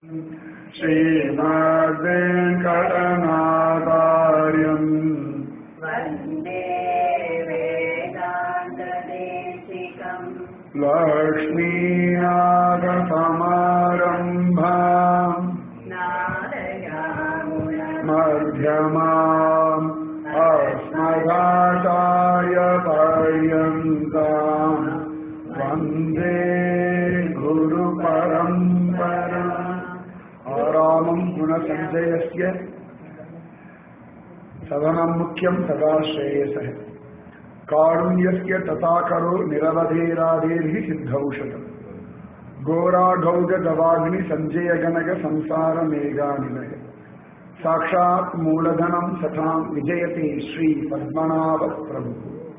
श्रीमद्वेङ्कटनाथार्यम् वन्दे वेदान्तदेशिकम् लक्ष्मीनाथसमारम्भाम् नारयामुणम् मध्यमाम् अस्मदाचार्य पर्यन्ताम् वन्दे गुरुपरम्परा आरामम् पुनः सञ्जयस्य सदनम् मुख्यम् तदा श्रेयसः कारुण्यस्य तथा करो निरवधेराधेर्हि सिद्धौषधम् घोराघौगवाग्नि सञ्जय गणग संसार मेघानिलय साक्षात् मूलधनम् सताम् विजयते श्री பத்மநாப பிரபு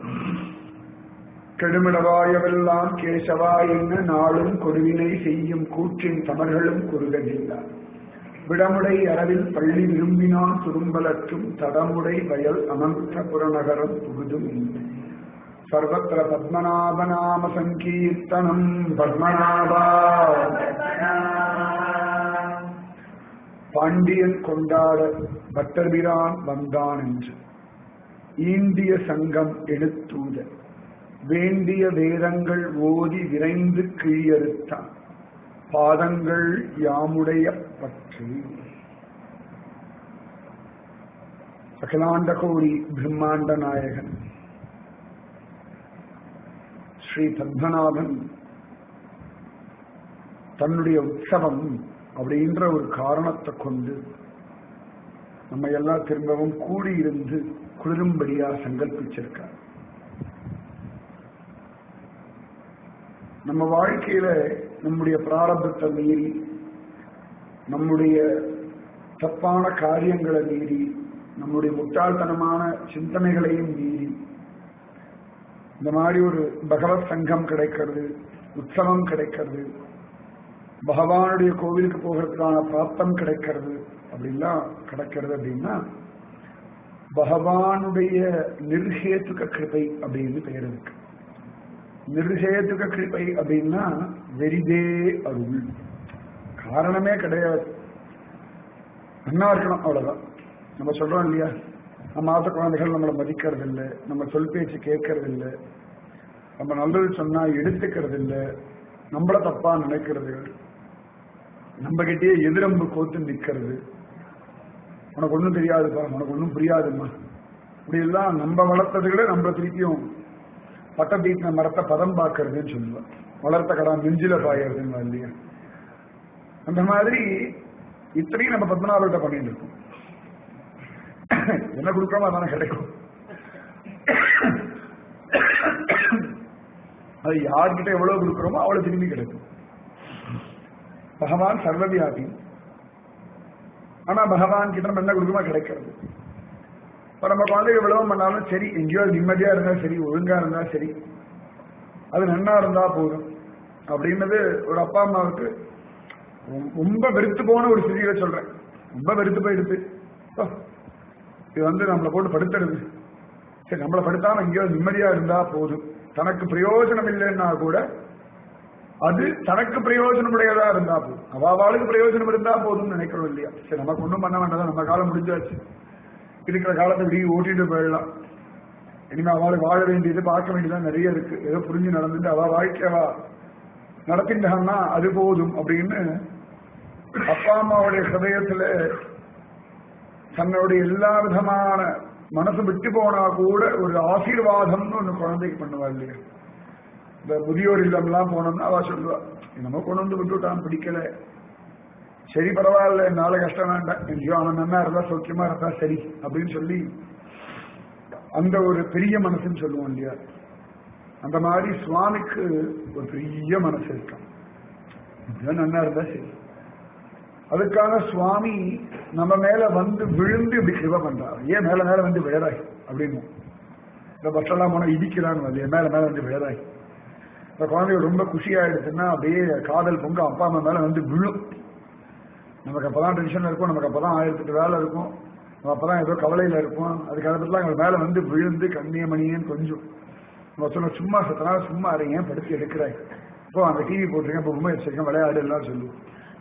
கெடுமிடவாயவெல்லாம் கேசவா என்ன நாளும் கொடுவினை செய்யும் கூற்றின் தமர்களும் குறுகவில்லா விடமுடை அரவில் பள்ளி விரும்பினான் துரும்பலற்றும் தடமுடை வயல் அனந்த புறநகரம் புகுதும் இல்லை சர்வத்திர பத்மநாபநாம சங்கீர்த்தனம் பத்மநாபா பாண்டியன் கொண்டாட பட்டர்பிரான் வந்தான் என்று ஈண்டிய சங்கம் எடுத்தூத வேண்டிய வேதங்கள் ஓதி விரைந்து கீழறுத்தான் பாதங்கள் யாமுடைய பற்று அகிலாண்ட கோடி பிரம்மாண்ட நாயகன் ஸ்ரீ பத்மநாபன் தன்னுடைய உற்சவம் அப்படின்ற ஒரு காரணத்தை கொண்டு நம்ம எல்லாம் திரும்பவும் கூடியிருந்து குளிரும்படியா சங்கல்பிச்சிருக்கார் நம்ம வாழ்க்கையில நம்முடைய பிராரபத்தை மீறி நம்முடைய தப்பான காரியங்களை மீறி நம்முடைய முட்டாள்தனமான சிந்தனைகளையும் மீறி இந்த மாதிரி ஒரு பகவத் சங்கம் கிடைக்கிறது உற்சவம் கிடைக்கிறது பகவானுடைய கோவிலுக்கு போகிறதுக்கான பிராப்தம் கிடைக்கிறது அப்படின்லாம் கிடைக்கிறது அப்படின்னா பகவானுடைய நிர்ஹேத்துக கிருபை அப்படின்னு பெயர் இருக்கு நிர்ஹேதுக கிருபை அப்படின்னா வெரிதே அருள் காரணமே கிடையாது நல்லா இருக்கணும் அவ்வளவுதான் நம்ம சொல்றோம் இல்லையா நம்ம ஆத்த குழந்தைகள் நம்மளை மதிக்கிறது இல்லை நம்ம சொல் பேச்சு கேட்கறது இல்லை நம்ம நல்லது சொன்னா எடுத்துக்கிறது இல்லை நம்மள தப்பா நினைக்கிறது நம்ம கிட்டே எதிரம்பு கோத்து நிக்கிறது உனக்கு ஒன்றும் தெரியாதுப்பா உனக்கு ஒன்றும் புரியாதும்மா இப்படி எல்லாம் நம்ம வளர்த்ததுகளை நம்ம திருப்பியும் பட்ட தீட்டின மரத்தை பதம் பார்க்கறதுன்னு சொல்லுவேன் வளர்த்த கடா நெஞ்சில பாயறதுன்னு இல்லையா அந்த மாதிரி இத்தனையும் நம்ம பத்மநாபர்கிட்ட பண்ணிட்டு இருக்கோம் என்ன கொடுக்குறோமோ அதான கிடைக்கும் அது யார்கிட்ட எவ்வளவு கொடுக்குறோமோ அவ்வளவு திரும்பி கிடைக்கும் பகவான் சர்வவியாபி ஆனா பகவான் கிட்ட நம்ம என்ன கொடுக்குமா கிடைக்கிறது இப்ப நம்ம குழந்தைகள் விளவம் பண்ணாலும் சரி எங்கேயோ நிம்மதியா இருந்தா சரி ஒழுங்கா இருந்தா சரி அது நன்னா இருந்தா போதும் அப்படின்னது ஒரு அப்பா அம்மாவுக்கு ரொம்ப வெறுத்து போன ஒரு ஸ்திதியில சொல்றேன் ரொம்ப வெறுத்து போயிடுது அப்பா, இது வந்து நம்மளை போட்டு படுத்துறது சரி நம்மளை படுத்தாம எங்கேயோ நிம்மதியா இருந்தா போதும் தனக்கு பிரயோஜனம் இல்லைன்னா கூட அது தனக்கு பிரயோஜனமுடையதா இருந்தா போதும் அவாவாளுக்கு பிரயோஜனம் இருந்தா போதும்னு நினைக்கிறோம் இல்லையா சரி நமக்கு ஒண்ணும் பண்ண வேண்டாம் நம்ம காலம் முடிஞ்சாச்சு இருக்கிற காலத்தை விடி ஓட்டிட்டு போயிடலாம் இனிமே அவளுக்கு வாழ வேண்டியது பார்க்க வேண்டியது நிறைய இருக்கு ஏதோ புரிஞ்சு நடந்துட்டு அவ வாழ்க்கையவா நடத்திட்டான்னா அது போதும் அப்படின்னு அப்பா அம்மாவுடைய ஹதயத்துல தன்னுடைய எல்லா விதமான மனசு விட்டு போனா கூட ஒரு ஆசீர்வாதம்னு ஒண்ணு குழந்தைக்கு பண்ணுவா இல்லையா இந்த முதியோர் இல்லம்லாம் போனோம்னா அவ சொல்லுவா என்னமோ கொண்டு வந்து விட்டுட்டான் பிடிக்கல சரி பரவாயில்ல என்னால கஷ்டம் வேண்டாம் எங்கேயோ அவன் நன்னா இருந்தா சௌக்கியமா இருந்தா சரி அப்படின்னு சொல்லி அந்த ஒரு பெரிய மனசுன்னு சொல்லுவோம் இல்லையா அந்த மாதிரி சுவாமிக்கு ஒரு பெரிய மனசு இருக்கான் இதுதான் நன்னா இருந்தா சரி அதுக்காக சுவாமி நம்ம மேல வந்து விழுந்து இப்படி கிருப பண்றாரு ஏன் மேல மேல வந்து விழறாய் அப்படின்னு இந்த பஸ்ஸெல்லாம் போனா இடிக்கிறான்னு வந்து மேல மேல வந்து விழறாய் இந்த குழந்தைகள் ரொம்ப குஷியாயிடுச்சுன்னா அப்படியே காதல் பொங்க அப்பா அம்மா மேல வந்து விழும் நமக்கு அப்பதான் டென்ஷன்ல இருக்கும் நமக்கு அப்பதான் ஆயிரத்தெட்டு வேலை இருக்கும் நம்ம அப்பதான் ஏதோ கவலையில இருப்போம் அதுக்கு அதை பத்திலாம் எங்க மேல வந்து விழுந்து கண்ணிய மணியன்னு கொஞ்சம் நம்ம சொன்ன சும்மா சத்தனா சும்மா அதை ஏன் படுத்து எடுக்கிறாய் இப்போ அந்த டிவி போட்டிருக்கேன் இப்போ உண்மை வச்சிருக்கேன் விளையாடு எல்லாம் சொல்லுவோம்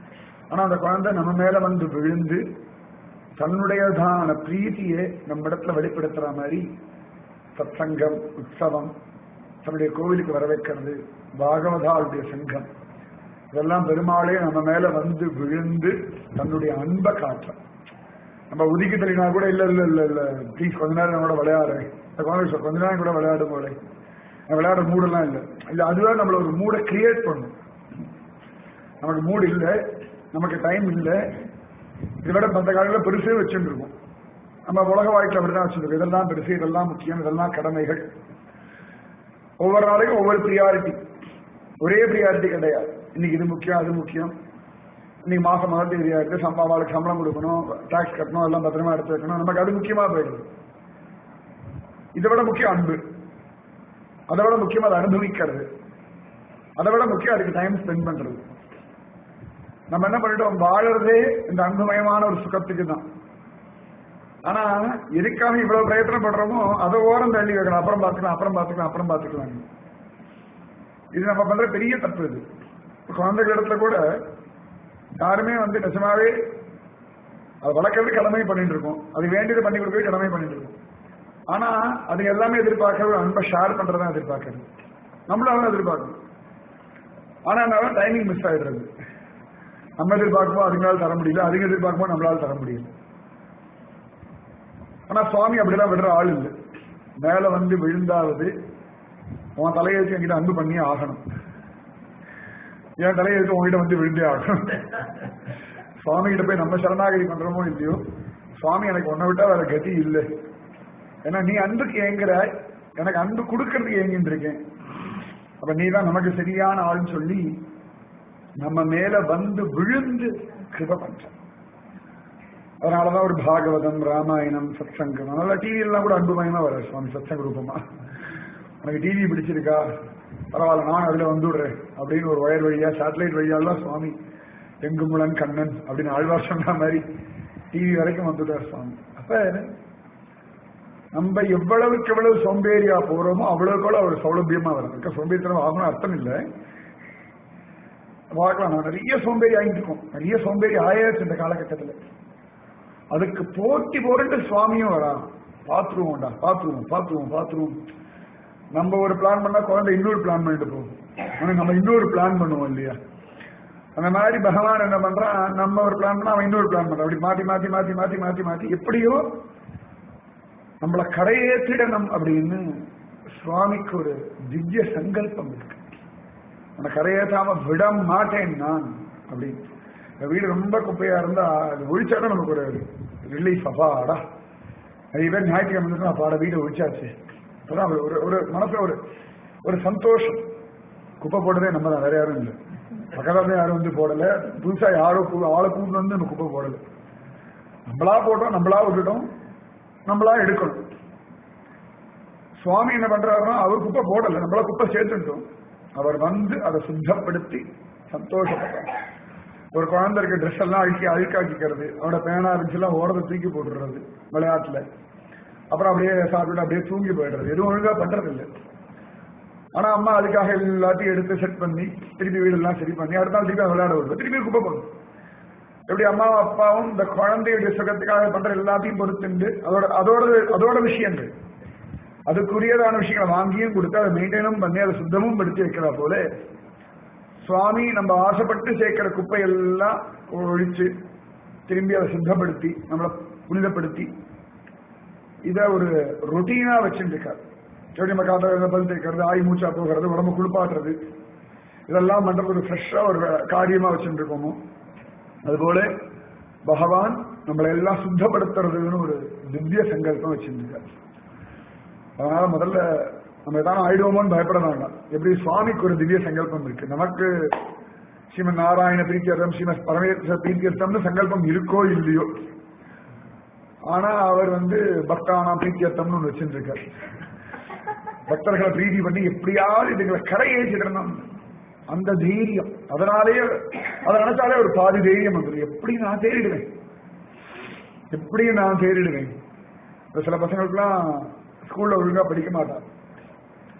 ஆனா அந்த குழந்தை நம்ம மேல வந்து விழுந்து தன்னுடையதான பிரீத்தியை நம்ம இடத்துல வெளிப்படுத்துற மாதிரி சத்சங்கம் உற்சவம் தன்னுடைய கோவிலுக்கு வர வைக்கிறது பாகவதாவுடைய சங்கம் இதெல்லாம் பெருமாளே நம்ம மேல வந்து விழுந்து தன்னுடைய அன்பை காட்டுற நம்ம உதிக்கு தெளினா கூட இல்ல இல்ல இல்ல இல்ல ப்ளீஸ் கொஞ்ச நேரம் நம்ம கூட விளையாடு இந்த குழந்தை சொல்ற, கொஞ்ச நேரம் கூட விளையாடும் போல விளையாடுற மூடெல்லாம் இல்ல இல்ல அதுவே நம்மள ஒரு மூடை கிரியேட் பண்ணும் நமக்கு மூடு இல்ல நமக்கு டைம் இல்ல இதை விட மற்ற காலங்களில் பெருசே வச்சுட்டு இருக்கோம் நம்ம உலக வாழ்க்கையில் அப்படிதான் வச்சிருக்கோம் இதெல்லாம் பெருசு இதெல்லாம் முக்கியம் இதெல்லாம் கடமைகள் ஒவ்வொரு நாளைக்கும் ஒவ்வொரு ப்ரியாரிட்டி ஒரே ப்ரியாரிட்டி கிடையாது இன்னைக்கு இது முக்கியம் அது முக்கியம் இன்னைக்கு மாசம் மாதம் தேதியா இருக்கு சம்பா வாழ்க்கை சம்பளம் கொடுக்கணும் டாக்ஸ் கட்டணும் எல்லாம் பத்திரமா எடுத்து வைக்கணும் நமக்கு அது முக்கியமா போயிடுது இதை விட முக்கியம் அன்பு அதை விட முக்கியம் அதை அனுபவிக்கிறது அதை விட முக்கியம் அதுக்கு டைம் ஸ்பெண்ட் பண்றது நம்ம என்ன பண்ணிட்டோம் வாழறதே இந்த அன்புமயமான ஒரு சுகத்துக்கு தான் ஆனா எதுக்காக இவ்வளவு பிரயத்தனப்படுறோமோ அதை ஓரம் தள்ளி வைக்கணும் அப்புறம் பார்த்துக்கலாம் அப்புறம் பார்த்துக்கலாம் அப்புறம் பார்த்துக்கலாம் இது நம்ம பண்ற பெரிய தப்பு இது இப்ப குழந்தைகள் இடத்துல கூட யாருமே வந்து நிஜமாவே அது வளர்க்கறது கடமை பண்ணிட்டு இருக்கோம் அது வேண்டியது பண்ணி கொடுக்கறது கடமை பண்ணிட்டு இருக்கோம் ஆனா அது எல்லாமே எதிர்பார்க்கறது அன்பை ஷேர் பண்றதான் எதிர்பார்க்கறது நம்மளும் அதான் எதிர்பார்க்கணும் ஆனா டைமிங் மிஸ் ஆயிடுறது நம்ம எதிர்பார்க்கும்போது அதுங்களால தர முடியல அதுங்க எதிர்பார்க்கும்போது நம்மளால தர முடியல ஆனா சுவாமி அப்படிலாம் விடுற ஆள் இல்லை மேல வந்து விழுந்தாவது உன் தலையெழுத்து என்கிட்ட அன்பு பண்ணியே ஆகணும் என் தலையெழுத்து உங்ககிட்ட வந்து விழுந்தே ஆகணும் சுவாமி கிட்ட போய் நம்ம சரணாகதி பண்றோமோ இல்லையோ சுவாமி எனக்கு உன்னை விட்டா வேற கதி இல்லை ஏன்னா நீ அன்புக்கு ஏங்குற எனக்கு அன்பு கொடுக்கறதுக்கு ஏங்கிட்டு இருக்கேன் அப்ப நீ தான் நமக்கு சரியான ஆள்னு சொல்லி நம்ம மேல வந்து விழுந்து கிருப பண்ற அதனாலதான் ஒரு பாகவதம் ராமாயணம் சத்சங்கம் அதனால டிவி எல்லாம் கூட அன்புமயமா வர சுவாமி சத்சங்க ரூபமா உனக்கு டிவி பிடிச்சிருக்கா பரவாயில்ல நான் அதுல வந்துடுறேன் அப்படின்னு ஒரு ஒயர் வழியா சேட்டலைட் வழியாலாம் சுவாமி எங்குமுலன் கண்ணன் அப்படின்னு ஆழ்வார் சொன்ன மாதிரி டிவி வரைக்கும் வந்துட்டார் சுவாமி அப்ப நம்ம எவ்வளவுக்கு எவ்வளவு சோம்பேறியா போறோமோ அவ்வளவுக்கு அவ்வளவு அவர் சௌலபியமா வரும் சோம்பேறித்தனம் ஆகணும் அர்த்தம் இல்லை பார்க்கலாம் நான் நிறைய சோம்பேறி ஆகிட்டு இருக்கோம் நிறைய சோம்பேறி ஆயாச்சு இந்த காலகட்டத்தில் அதுக்கு போட்டி போட்டு சுவாமியும் வரா பாத்துருவோம்டா பாத்துருவோம் பாத்துருவோம் பாத்துருவோம் நம்ம ஒரு பிளான் பண்ணா குழந்தை இன்னொரு பிளான் பண்ணிட்டு போகும் ஆனா நம்ம இன்னொரு பிளான் பண்ணுவோம் இல்லையா அந்த மாதிரி பகவான் என்ன பண்றான் நம்ம ஒரு பிளான் பண்ணா அவன் இன்னொரு பிளான் பண்றான் அப்படி மாத்தி மாத்தி மாத்தி மாத்தி மாத்தி மாத்தி எப்படியோ நம்மளை கரையேற்றிடணும் அப்படின்னு சுவாமிக்கு ஒரு திவ்ய சங்கல்பம் இருக்கு உன்னை கரையேற்றாம விட மாட்டேன் நான் அப்படின்னு இந்த வீடு ரொம்ப குப்பையா இருந்தா அது ஒழிச்சாதான் நமக்கு ஒரு ரிலீஃப் அப்பாடா நிறைய பேர் ஞாயிற்றுக்கிழமை வந்து அப்பாட வீடு ஒழிச்சாச்சு அப்பதான் ஒரு ஒரு மனசுல ஒரு ஒரு சந்தோஷம் குப்பை போட்டதே நம்ம தான் வேற யாரும் இல்லை பக்கத்துல யாரும் வந்து போடல புதுசா யாரோ கூ- ஆளை கூட்டு வந்து நம்ம குப்பை போடல நம்மளா போட்டோம் நம்மளா விட்டுட்டோம் நம்மளா எடுக்கணும் சுவாமி என்ன பண்றாருன்னா அவர் குப்பை போடல நம்மளா குப்பை சேர்த்துட்டோம் அவர் வந்து அதை சுத்தப்படுத்தி சந்தோஷப்படுறார் ஒரு குழந்தை இருக்க ட்ரெஸ் எல்லாம் அழுக்கி அழுக்காக்கிக்கிறது அவனோட பேனா இருந்துச்சுலாம் ஓரத்தை தூக்கி போட்டுடுறது விளையாட்டுல அப்புறம் அப்படியே சாப்பிட்டு அப்படியே தூங்கி போயிடுறது எதுவும் ஒழுங்கா பண்றது இல்லை ஆனா அம்மா அதுக்காக எல்லாத்தையும் எடுத்து செட் பண்ணி திருப்பி வீடெல்லாம் சரி பண்ணி அடுத்த நாள் திருப்பி அதை விளையாட விடுறது திருப்பி குப்பை போடும் எப்படி அம்மாவும் அப்பாவும் இந்த குழந்தையுடைய சுகத்துக்காக பண்ற எல்லாத்தையும் பொறுத்துண்டு அதோட அதோட அதோட விஷயங்கள் அதுக்குரியதான விஷயங்களை வாங்கியும் கொடுத்து அதை மெயின்டைனும் பண்ணி அதை சுத்தமும் படுத்தி வைக்கிறா போல சுவாமி நம்ம ஆசைப்பட்டு சேர்க்கிற குப்பை எல்லாம் ஒழிச்சு திரும்பி அதை சுத்தப்படுத்தி நம்மளை புனிதப்படுத்தி இத ஒரு ரொட்டீனா வச்சுட்டு இருக்காரு எப்படி நம்ம காத்த பல் தேய்க்கிறது ஆய் மூச்சா போகிறது உடம்பு குளிப்பாட்டுறது இதெல்லாம் பண்றது ஒரு ஃப்ரெஷ்ஷா ஒரு காரியமா வச்சுட்டு இருக்கோமோ அதுபோல பகவான் நம்மளை எல்லாம் சுத்தப்படுத்துறதுன்னு ஒரு திவ்ய சங்கல்பம் வச்சிருக்காரு அதனால முதல்ல நம்ம எதாவது ஆயிடுவோமோன்னு பயப்பட வேண்டாம் எப்படி சுவாமிக்கு ஒரு திவ்ய சங்கல்பம் இருக்கு நமக்கு ஸ்ரீமன் நாராயண பிரீத்தியர்த்தம் ஸ்ரீமத் பரமேஸ்வர பிரீத்தியர்த்தம்னு சங்கல்பம் இருக்கோ இல்லையோ ஆனா அவர் வந்து பக்தானா பிரீத்தியர்த்தம்னு ஒன்று வச்சிருக்காரு பக்தர்களை பிரீதி பண்ணி எப்படியாவது இதுங்களை கரையேற்றிடணும் அந்த தைரியம் அதனாலேயே அதை நினைச்சாலே ஒரு பாதி தைரியம் வந்துடும் எப்படி நான் தேறிடுவேன் எப்படி நான் தேறிடுவேன் இப்ப சில பசங்களுக்குலாம் ஸ்கூல்ல ஒழுங்கா படிக்க மாட்டான்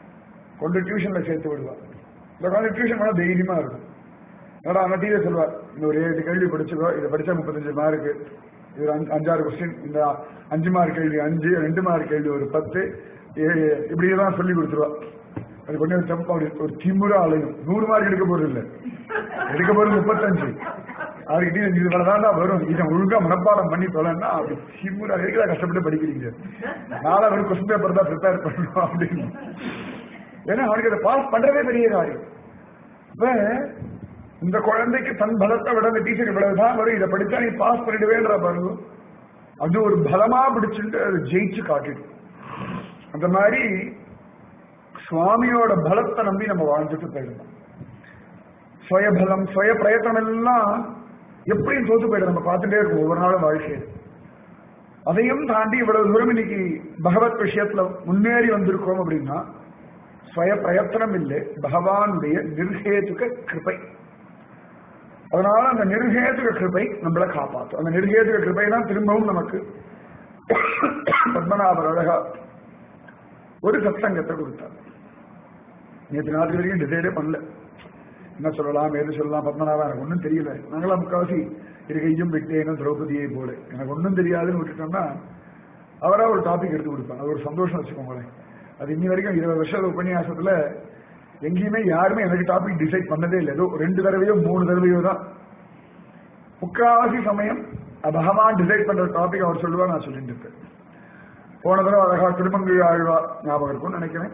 கொண்டு டியூஷன்ல சேர்த்து விடுவா இந்த குழந்தை டியூஷன் பண்ணா தைரியமா இருக்கும் என்னடா அந்த டீச்சர் சொல்வார் இந்த ஒரு ஏழு கேள்வி படிச்சுக்கோ இதை படிச்சா முப்பத்தஞ்சு மார்க்கு இது ஒரு அஞ்சு- அஞ்சாறு கொஸ்டின் இந்த அஞ்சு மார்க் கேள்வி அஞ்சு ரெண்டு மார்க் கேள்வி ஒரு பத்து ஏழு இப்படியே தான் சொல்லி கொடுத்துருவா அது கொண்டு வந்து தப்பு அப்படி ஒரு திமுற அலையும் நூறு மார்க் எடுக்க போறது இல்லை எடுக்க போறது முப்பத்தஞ்சு அதுக்கிட்டே இது தான் வரும் இதை ஒழுங்கா மனப்பாடம் பண்ணி தொலைன்னா அப்படி திமுற இருக்கிற கஷ்டப்பட்டு படிக்கிறீங்க நாளா வெறும் கொஸ்டின் பேப்பர் தான் ப்ரிப்பேர் பண்ணணும் அப்படின்னு ஏன்னா அவனுக்கு அதை பாஸ் பண்றதே பெரிய காரியம் இப்ப இந்த குழந்தைக்கு தன் பலத்தை விட இந்த டீச்சர் இவ்வளவுதான் வரும் இதை படிச்சா நீ பாஸ் பண்ணிடுவேன்ற பாருங்க அது ஒரு பலமா பிடிச்சிட்டு அது ஜெயிச்சு காட்டிடும் அந்த மாதிரி சுவாமியோட பலத்தை நம்பி நம்ம வாழ்ந்துட்டு போயிடணும் சுயபலம் சுய பிரயத்தனம் எல்லாம் எப்படியும் தோத்து போயிடும் நம்ம பார்த்துட்டே இருக்கோம் ஒவ்வொரு நாளும் வாழ்க்கையில் அதையும் தாண்டி இவ்வளவு தூரம் இன்னைக்கு பகவத் விஷயத்துல முன்னேறி வந்திருக்கோம் அப்படின்னா சுய பிரயத்தனம் இல்லை பகவானுடைய நிர்ஹேதுக கிருபை அதனால அந்த நிர்ஹேதுக கிருபை நம்மளை காப்பாற்றும் அந்த நிர்ஹேதுக கிருபை தான் திரும்பவும் நமக்கு பத்மநாபர் அழகா ஒரு சத்சங்கத்தை கொடுத்தார் நேற்று நாள் வரைக்கும் டிசைடே பண்ணல என்ன சொல்லலாம் எது சொல்லலாம் பத்மநாபா எனக்கு ஒன்றும் தெரியல நாங்களாம் முக்காவாசி இருக்கையும் விட்டேனும் திரௌபதியை போல எனக்கு ஒன்றும் தெரியாதுன்னு விட்டுட்டோம்னா அவரா ஒரு டாபிக் எடுத்து கொடுப்பாங்க அது ஒரு சந்தோஷம் வச்சுக்கோங்களேன் அது இன்னி வரைக்கும் இருபது வருஷம் உபன்யாசத்துல எங்கேயுமே யாருமே எனக்கு டாபிக் டிசைட் பண்ணதே இல்லை ஏதோ ரெண்டு தடவையோ மூணு தடவையோ தான் முக்காவாசி சமயம் பகவான் டிசைட் பண்ற டாபிக் அவர் சொல்லுவா நான் சொல்லிட்டு இருப்பேன் போன தடவை அழகா திருமங்கை ஆழ்வா ஞாபகம் இருக்கும்னு நினைக்கிறேன்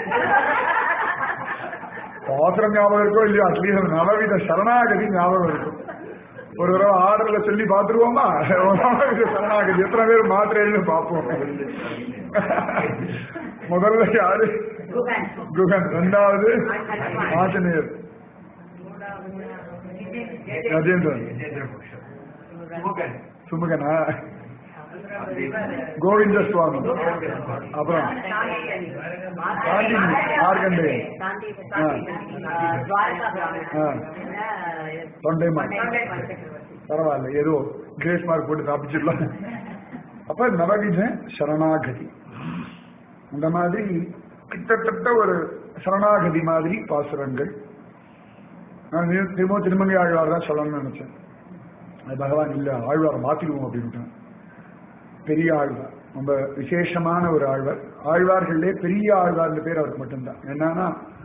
பாத்திரம் ஞாபகம் இருக்கோ இல்லையோ அட்லீஸ்ட் நவவித சரணாகதி ஞாபகம் இருக்கும் ஒரு தடவை ஆர்டர்ல சொல்லி பாத்துருவோமா நவவித சரணாகதி எத்தனை பேர் மாத்திரைன்னு பார்ப்போம் முதல்ல யாரு குகன் குகன் ரெண்டாவது ஆஞ்சநேயர் கஜேந்திரன் சுமுகனா கோவிந்த சுவாமி அப்புறம் காந்தி மார்க்கண்டேயன் ஆ. தொண்டைமான் பரவாயில்ல ஏதோ கிரேஸ் மார்க் போட்டு காப்பிச்சிடலாம் அப்ப நவவித சரணாகதி அந்த மாதிரி கிட்டத்தட்ட ஒரு சரணாகதி மாதிரி பாசுரங்கள் நான் திரு- திரும்ப திருமங்கை ஆழ்வார் தான் சொல்லணும்னு நினைச்சேன் அது பகவான் இல்ல ஆழ்வார் மாத்திடுவோம் அப்படின்ட்டு பெரிய ஆழ்வார் ரொம்ப விசேஷமான ஒரு ஆழ்வார் ஆழ்வார்கள்லே பெரிய ஆழ்வார்னு பேர் அவருக்கு மட்டும்தான் என்னன்னா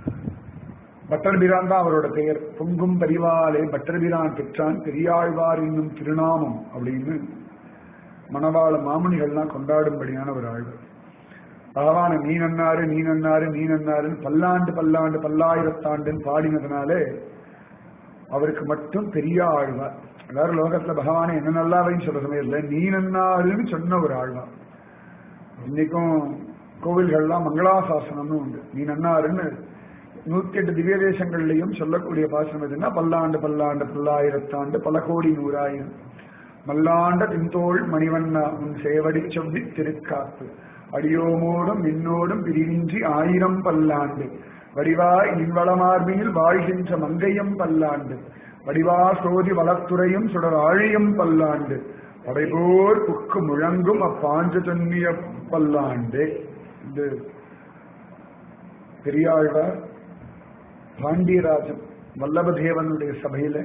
பட்டர் பிரான் தான் அவரோட பெயர் பொங்கும் பரிவாலே பட்டர் பிரான் பெற்றான் பெரியாழ்வார் என்னும் திருநாமம் அப்படின்னு மணவாள மாமுனிகள்லாம் கொண்டாடும்படியான ஒரு ஆழ்வார் பகவான நீ நன்னாரு நீ நன்னாரு நீ நன்னாருன்னு பல்லாண்டு பல்லாண்டு பல்லாயிரத்தாண்டுன்னு பாடினதுனாலே அவருக்கு மட்டும் பெரிய ஆழ்வார் எல்லாரும் லோகத்துல பகவானை என்ன நல்லாவைன்னு சொல்ற சமயத்துல நீ நன்னாருன்னு சொன்ன ஒரு ஆழ்வார் இன்னைக்கும் கோவில்கள்லாம் மங்களாசாசனம்னு உண்டு நீ நன்னாருன்னு நூத்தி எட்டு திவ்ய தேசங்கள்லயும் சொல்லக்கூடிய பாசனம் எதுன்னா பல்லாண்டு பல்லாண்டு பல்லாயிரத்தாண்டு பல கோடி நூறாயிரம் மல்லாண்ட தின்தோள் மணிவண்ணா உன் சேவடி செவ்வி திருக்காப்பு அடியோமோடும் நின்னோடும் பிரிவின்றி ஆயிரம் பல்லாண்டு வடிவாய் நின்வளமார்பினில் வாழ்கின்ற மங்கையம் பல்லாண்டு வடிவா சோதி வளத்துறையும் சுடர் ஆழியம் பல்லாண்டு படைபோர் புக்கு முழங்கும் அப்பாஞ்ச தொன்னிய பல்லாண்டு இது பெரியாழ்வார் பாண்டியராஜன் வல்லபதேவனுடைய சபையில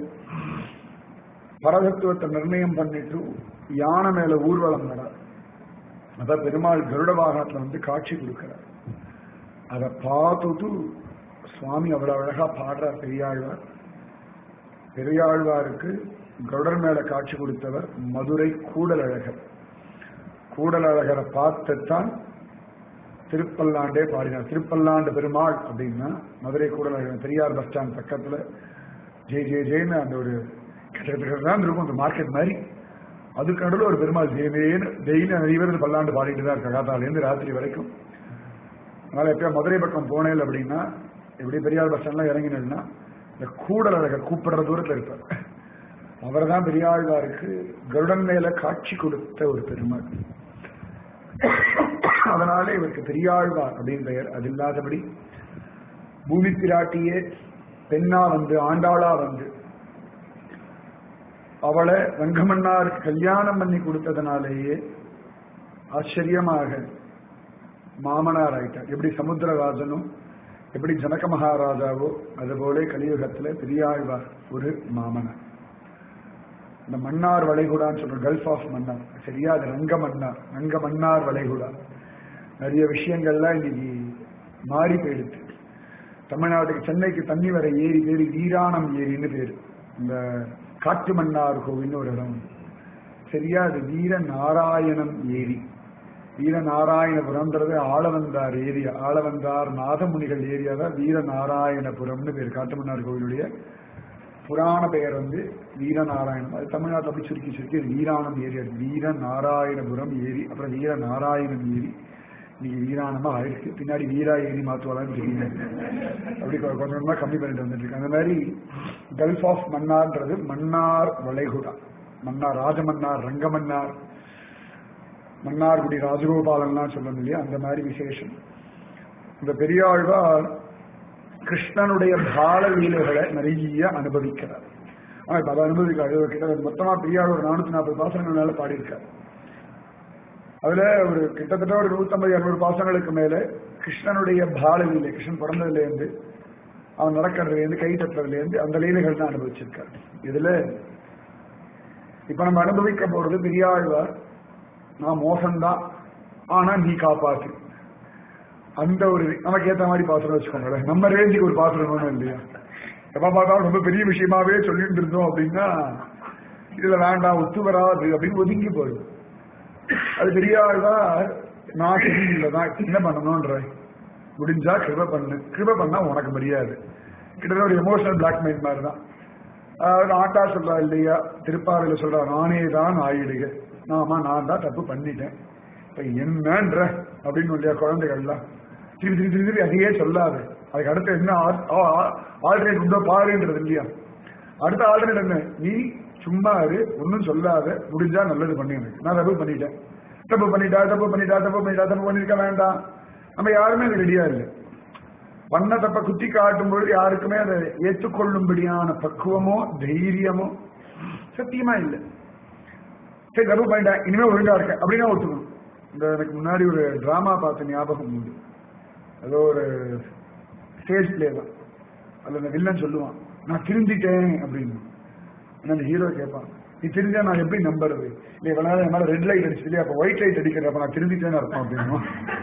பரதத்துவத்தை நிர்ணயம் பண்ணிட்டு யானை மேல ஊர்வலம் நடார் அத பெருமாள் கருட வாகனத்துல வந்து காட்சி கொடுக்கிறார் அதை பார்த்துட்டு சுவாமி அவ்வளவு அழகா பாடுறார் பெரியாழ்வார் பெரியாழ்வாருக்கு கருடர் மேல காட்சி கொடுத்தவர் மதுரை கூடலழகர் கூடலழகரை பார்த்துத்தான் திருப்பல்லாண்டே பாடினார் திருப்பல்லாண்டு பெருமாள் அப்படின்னா மதுரை கூடலழகர் பெரியார் பஸ் ஸ்டாண்ட் பக்கத்துல ஜெய் ஜெய் ஜெயின்னு அந்த ஒரு கிட்டத்தட்ட தான் இருக்கும் அந்த மார்க்கெட் மாதிரி அதுக்கு நடுவில் ஒரு பெருமாள் ஜெயமேன்னு டெய்லி நிறைய பேர் பல்லாண்டு பாடிட்டு தான் இருக்க காத்தாலேருந்து ராத்திரி வரைக்கும் அதனால எப்பயா மதுரை பக்கம் போனேன் அப்படின்னா எப்படி பெரியார் பஸ் ஸ்டாண்ட்லாம் இறங்கினா இந்த கூடல் அழகர் கூப்பிடுற தூரத்துல இருப்பார் அவர் தான் பெரியாழ்வாருக்கு கருடன் மேல காட்சி கொடுத்த ஒரு பெருமாள் அதனால இவருக்கு பெரியாழ்வார் அப்படின்னு பெயர் அது இல்லாதபடி பூமி பிராட்டியே பெண்ணா வந்து ஆண்டாளா வந்து அவளை ரங்கமன்னாருக்கு கல்யாணம் பண்ணி கொடுத்ததுனாலேயே ஆச்சரியமாக மாமனார் ஆயிட்டார் எப்படி சமுத்திரராஜனும் எப்படி ஜனக மகாராஜாவோ அதுபோல கலியுகத்துல பெரியாழ்வார் ஒரு மாமனார் இந்த மன்னார் வளைகுடான்னு சொல்றோம் கல்ஃப் ஆஃப் மன்னார் சரியா அது ரங்க மன்னார் ரங்க மன்னார் வளைகுடா நிறைய விஷயங்கள்லாம் இன்னைக்கு மாறி போயிடுது தமிழ்நாட்டுக்கு சென்னைக்கு தண்ணி வர ஏரி பேரு வீராணம் ஏரின்னு பேரு இந்த காட்டு மன்னார் கோவில்னு ஒரு இடம் சரியா அது வீர நாராயணம் ஏரி வீர நாராயணபுரம்ன்றது ஆளவந்தார் ஏரியா ஆளவந்தார் நாதமுனிகள் ஏரியா தான் வீர நாராயணபுரம்னு பேர் காட்டுமன்னார் கோவிலுடைய புராண பெயர் வந்து வீரநாராயணம் அது தமிழ்நாட்டில் அப்படி சுருக்கி சுருக்கி அது வீராணம் ஏரி அது வீர நாராயணபுரம் ஏரி அப்புறம் வீர நாராயணம் ஏரி இன்னைக்கு வீராணமா ஆயிருக்கு பின்னாடி வீரா ஏரி மாற்றுவாளான்னு தெரியல அப்படி கொ- கொஞ்சம் கொஞ்சமா கம்மி பண்ணிட்டு வந்துட்டு இருக்கு அந்த மாதிரி கல்ஃப் ஆஃப் மன்னார்ன்றது மன்னார் வளைகுடா மன்னார் ராஜமன்னார் ரங்கமன்னார் மன்னார்குடி ராஜகோபாலன்லாம் சொல்லணும் இல்லையா அந்த மாதிரி விசேஷம் இந்த பெரியாழ்வார் கிருஷ்ணனுடைய பால லீலைகளை நிறைய அனுபவிக்கிறார் ஆனா இப்ப அதை அனுபவிக்கிறார் இது கிட்ட மொத்தமா பெரியார் ஒரு நானூத்தி நாற்பது பாசனங்கள் மேல பாடியிருக்கார் அதுல ஒரு கிட்டத்தட்ட ஒரு நூத்தம்பது இருநூறு பாசனங்களுக்கு மேல கிருஷ்ணனுடைய பால லீலை கிருஷ்ணன் பிறந்ததுல இருந்து அவன் நடக்கிறதுல இருந்து கை தட்டுறதுல இருந்து அந்த லீலைகள் தான் அனுபவிச்சிருக்கார் இதுல இப்ப நம்ம அனுபவிக்க போறது பெரியாழ்வார் நான் மோசம்தான் ஆனா நீ காப்பாத்து அந்த ஒரு நமக்கு ஏத்த மாதிரி பாத்திரம் வச்சுக்கோங்களேன் நம்ம ரேஞ்சுக்கு ஒரு பாத்திரம் வேணும் இல்லையா எப்ப பார்த்தாலும் ரொம்ப பெரிய விஷயமாவே சொல்லிட்டு இருந்தோம் அப்படின்னா இதுல வேண்டாம் ஒத்து வராது அப்படின்னு ஒதுங்கி போயிடும் அது பெரியாழ்வார் நான் சரியில்லைதான் என்ன பண்ணணும்ன்ற முடிஞ்சா கிருப பண்ணு கிருப பண்ணா உனக்கு மரியாதை கிட்டத்தட்ட ஒரு எமோஷனல் பிளாக்மெயில் மாதிரி தான் அதாவது ஆட்டா சொல்றா இல்லையா திருப்பாவையில சொல்றா நானே தான் ஆயிடுக ஆமா நான் தான் தப்பு பண்ணிட்டேன் இப்ப என்னன்ற அப்படின்னு இல்லையா குழந்தைகள்லாம் திருப்பி திருப்பி திருப்பி திருப்பி அதையே சொல்லாது அதுக்கு அடுத்து என்ன ஆல்டர்னேட் உண்டோ பாருன்றது இல்லையா அடுத்த ஆல்டர்னேட் என்ன நீ சும்மா இரு ஒன்னும் சொல்லாத முடிஞ்சா நல்லது பண்ணி எனக்கு நான் தப்பு பண்ணிட்டேன் தப்பு பண்ணிட்டா தப்பு பண்ணிட்டா தப்பு பண்ணிட்டா தப்பு பண்ணிருக்க வேண்டாம் நம்ம யாருமே அது ரெடியா இல்லை பண்ண தப்ப குத்தி காட்டும் பொழுது யாருக்குமே அதை ஏற்றுக்கொள்ளும்படியான பக்குவமோ தைரியமோ சத்தியமா இல்லை சரி தப்பு பண்ணிட்டேன் இனிமே ஒழுங்கா இருக்கேன் அப்படின்னா ஒத்துக்கணும் இந்த எனக்கு முன்னாடி ஒரு டிராமா பார்த்த ஞாபகம் உண்டு ஏதோ ஒரு ஸ்டேஜ் பிளே தான் அதுல அந்த வில்லன் சொல்லுவான் நான் திருந்திட்டேன் அப்படின்னு ஆனா அந்த ஹீரோ கேட்பான் நீ தெரிஞ்சா நான் எப்படி நம்புறது நீ இவ்வளவு நேரம் என் மேல ரெட் லைட் அடிச்சது இல்லையா அப்ப ஒயிட் லைட் அடிக்கிறேன் அப்ப நான் திருந்திட்டேன்னு அர்த்தம் அப்படின்னு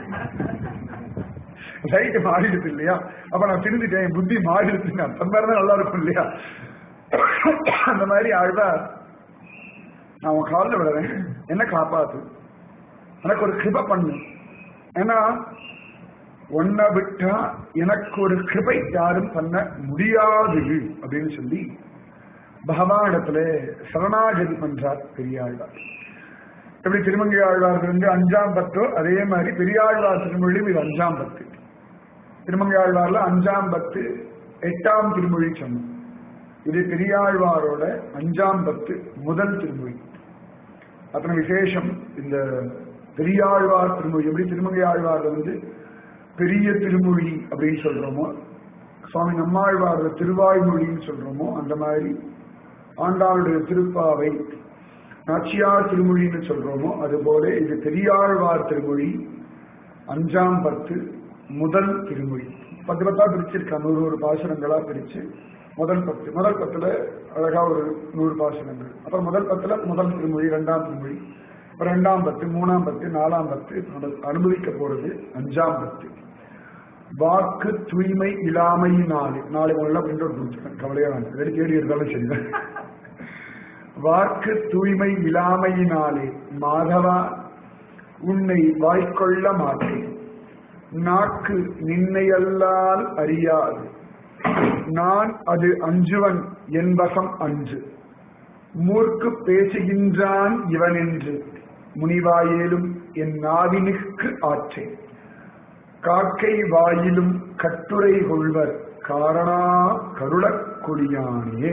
லைட் மாறிடுது இல்லையா அப்ப நான் திருந்திட்டேன் என் புத்தி மாறிடுச்சுன்னு அர்த்தம் மாதிரி தான் நல்லா இருக்கும் இல்லையா அந்த மாதிரி ஆழ்வார் நான் உன் காலில் விடுறேன் என்ன காப்பாத்து எனக்கு ஒரு கிருப பண்ணு ஏன்னா உன்னை விட்டா எனக்கு ஒரு கிருபை யாரும் பண்ண முடியாது அப்படின்னு சொல்லி பகவானிடத்துல சரணாகதி பண்றார் பெரியாழ்வார் எப்படி திருமங்கை ஆழ்வார் இருந்து அஞ்சாம் பத்தோ அதே மாதிரி பெரியாழ்வார் திருமொழியும் இது அஞ்சாம் பத்து திருமங்கை ஆழ்வார்ல அஞ்சாம் பத்து எட்டாம் திருமொழி சொன்னோம் இது பெரியாழ்வாரோட அஞ்சாம் பத்து முதல் திருமொழி அத்தனை விசேஷம் இந்த பெரியாழ்வார் திருமொழி எப்படி திருமங்கை ஆழ்வார் வந்து பெரிய திருமொழி அப்படின்னு சொல்றோமோ சுவாமி நம்மாழ்வார் திருவாய்மொழின்னு சொல்றோமோ அந்த மாதிரி ஆண்டாளுடைய திருப்பாவை நாச்சியார் திருமொழின்னு சொல்றோமோ அதுபோல இது பெரியாழ்வார் திருமொழி அஞ்சாம் பத்து முதல் திருமொழி பத்து பத்தா பிரிச்சிருக்கா நூறு ஒரு பாசுரங்களா பிரிச்சு முதல் பத்து முதல் பத்துல அழகா ஒரு நூறு பாசுரங்கள் அப்புறம் முதல் பத்துல முதல் திருமொழி இரண்டாம் திருமொழி அப்புறம் ரெண்டாம் பத்து மூணாம் பத்து நாலாம் பத்து இப்ப அனுபவிக்க போறது அஞ்சாம் பத்து வாக்கு தூய்மை இல்லாமையினாலே நாளை முதல்ல பிரிண்ட் அவுட் கொடுத்துருக்கேன் கவலையா வேண்டாம் வெறும் தேடி இருந்தாலும் சரிதான் வாக்கு தூய்மை இல்லாமையினாலே மாதவா உன்னை வாய்க்கொள்ள மாட்டேன் நாக்கு நின்னையல்லால் அறியாது நான் அது அஞ்சுவன் என்பசம் அஞ்சு மூர்க்கு பேசுகின்றான் இவன் என்று முனிவாயேலும் என் நாவினுக்கு ஆற்றேன் காக்கை வாயிலும் கட்டுரை கொள்வர் காரணா கருளக் கொடியானே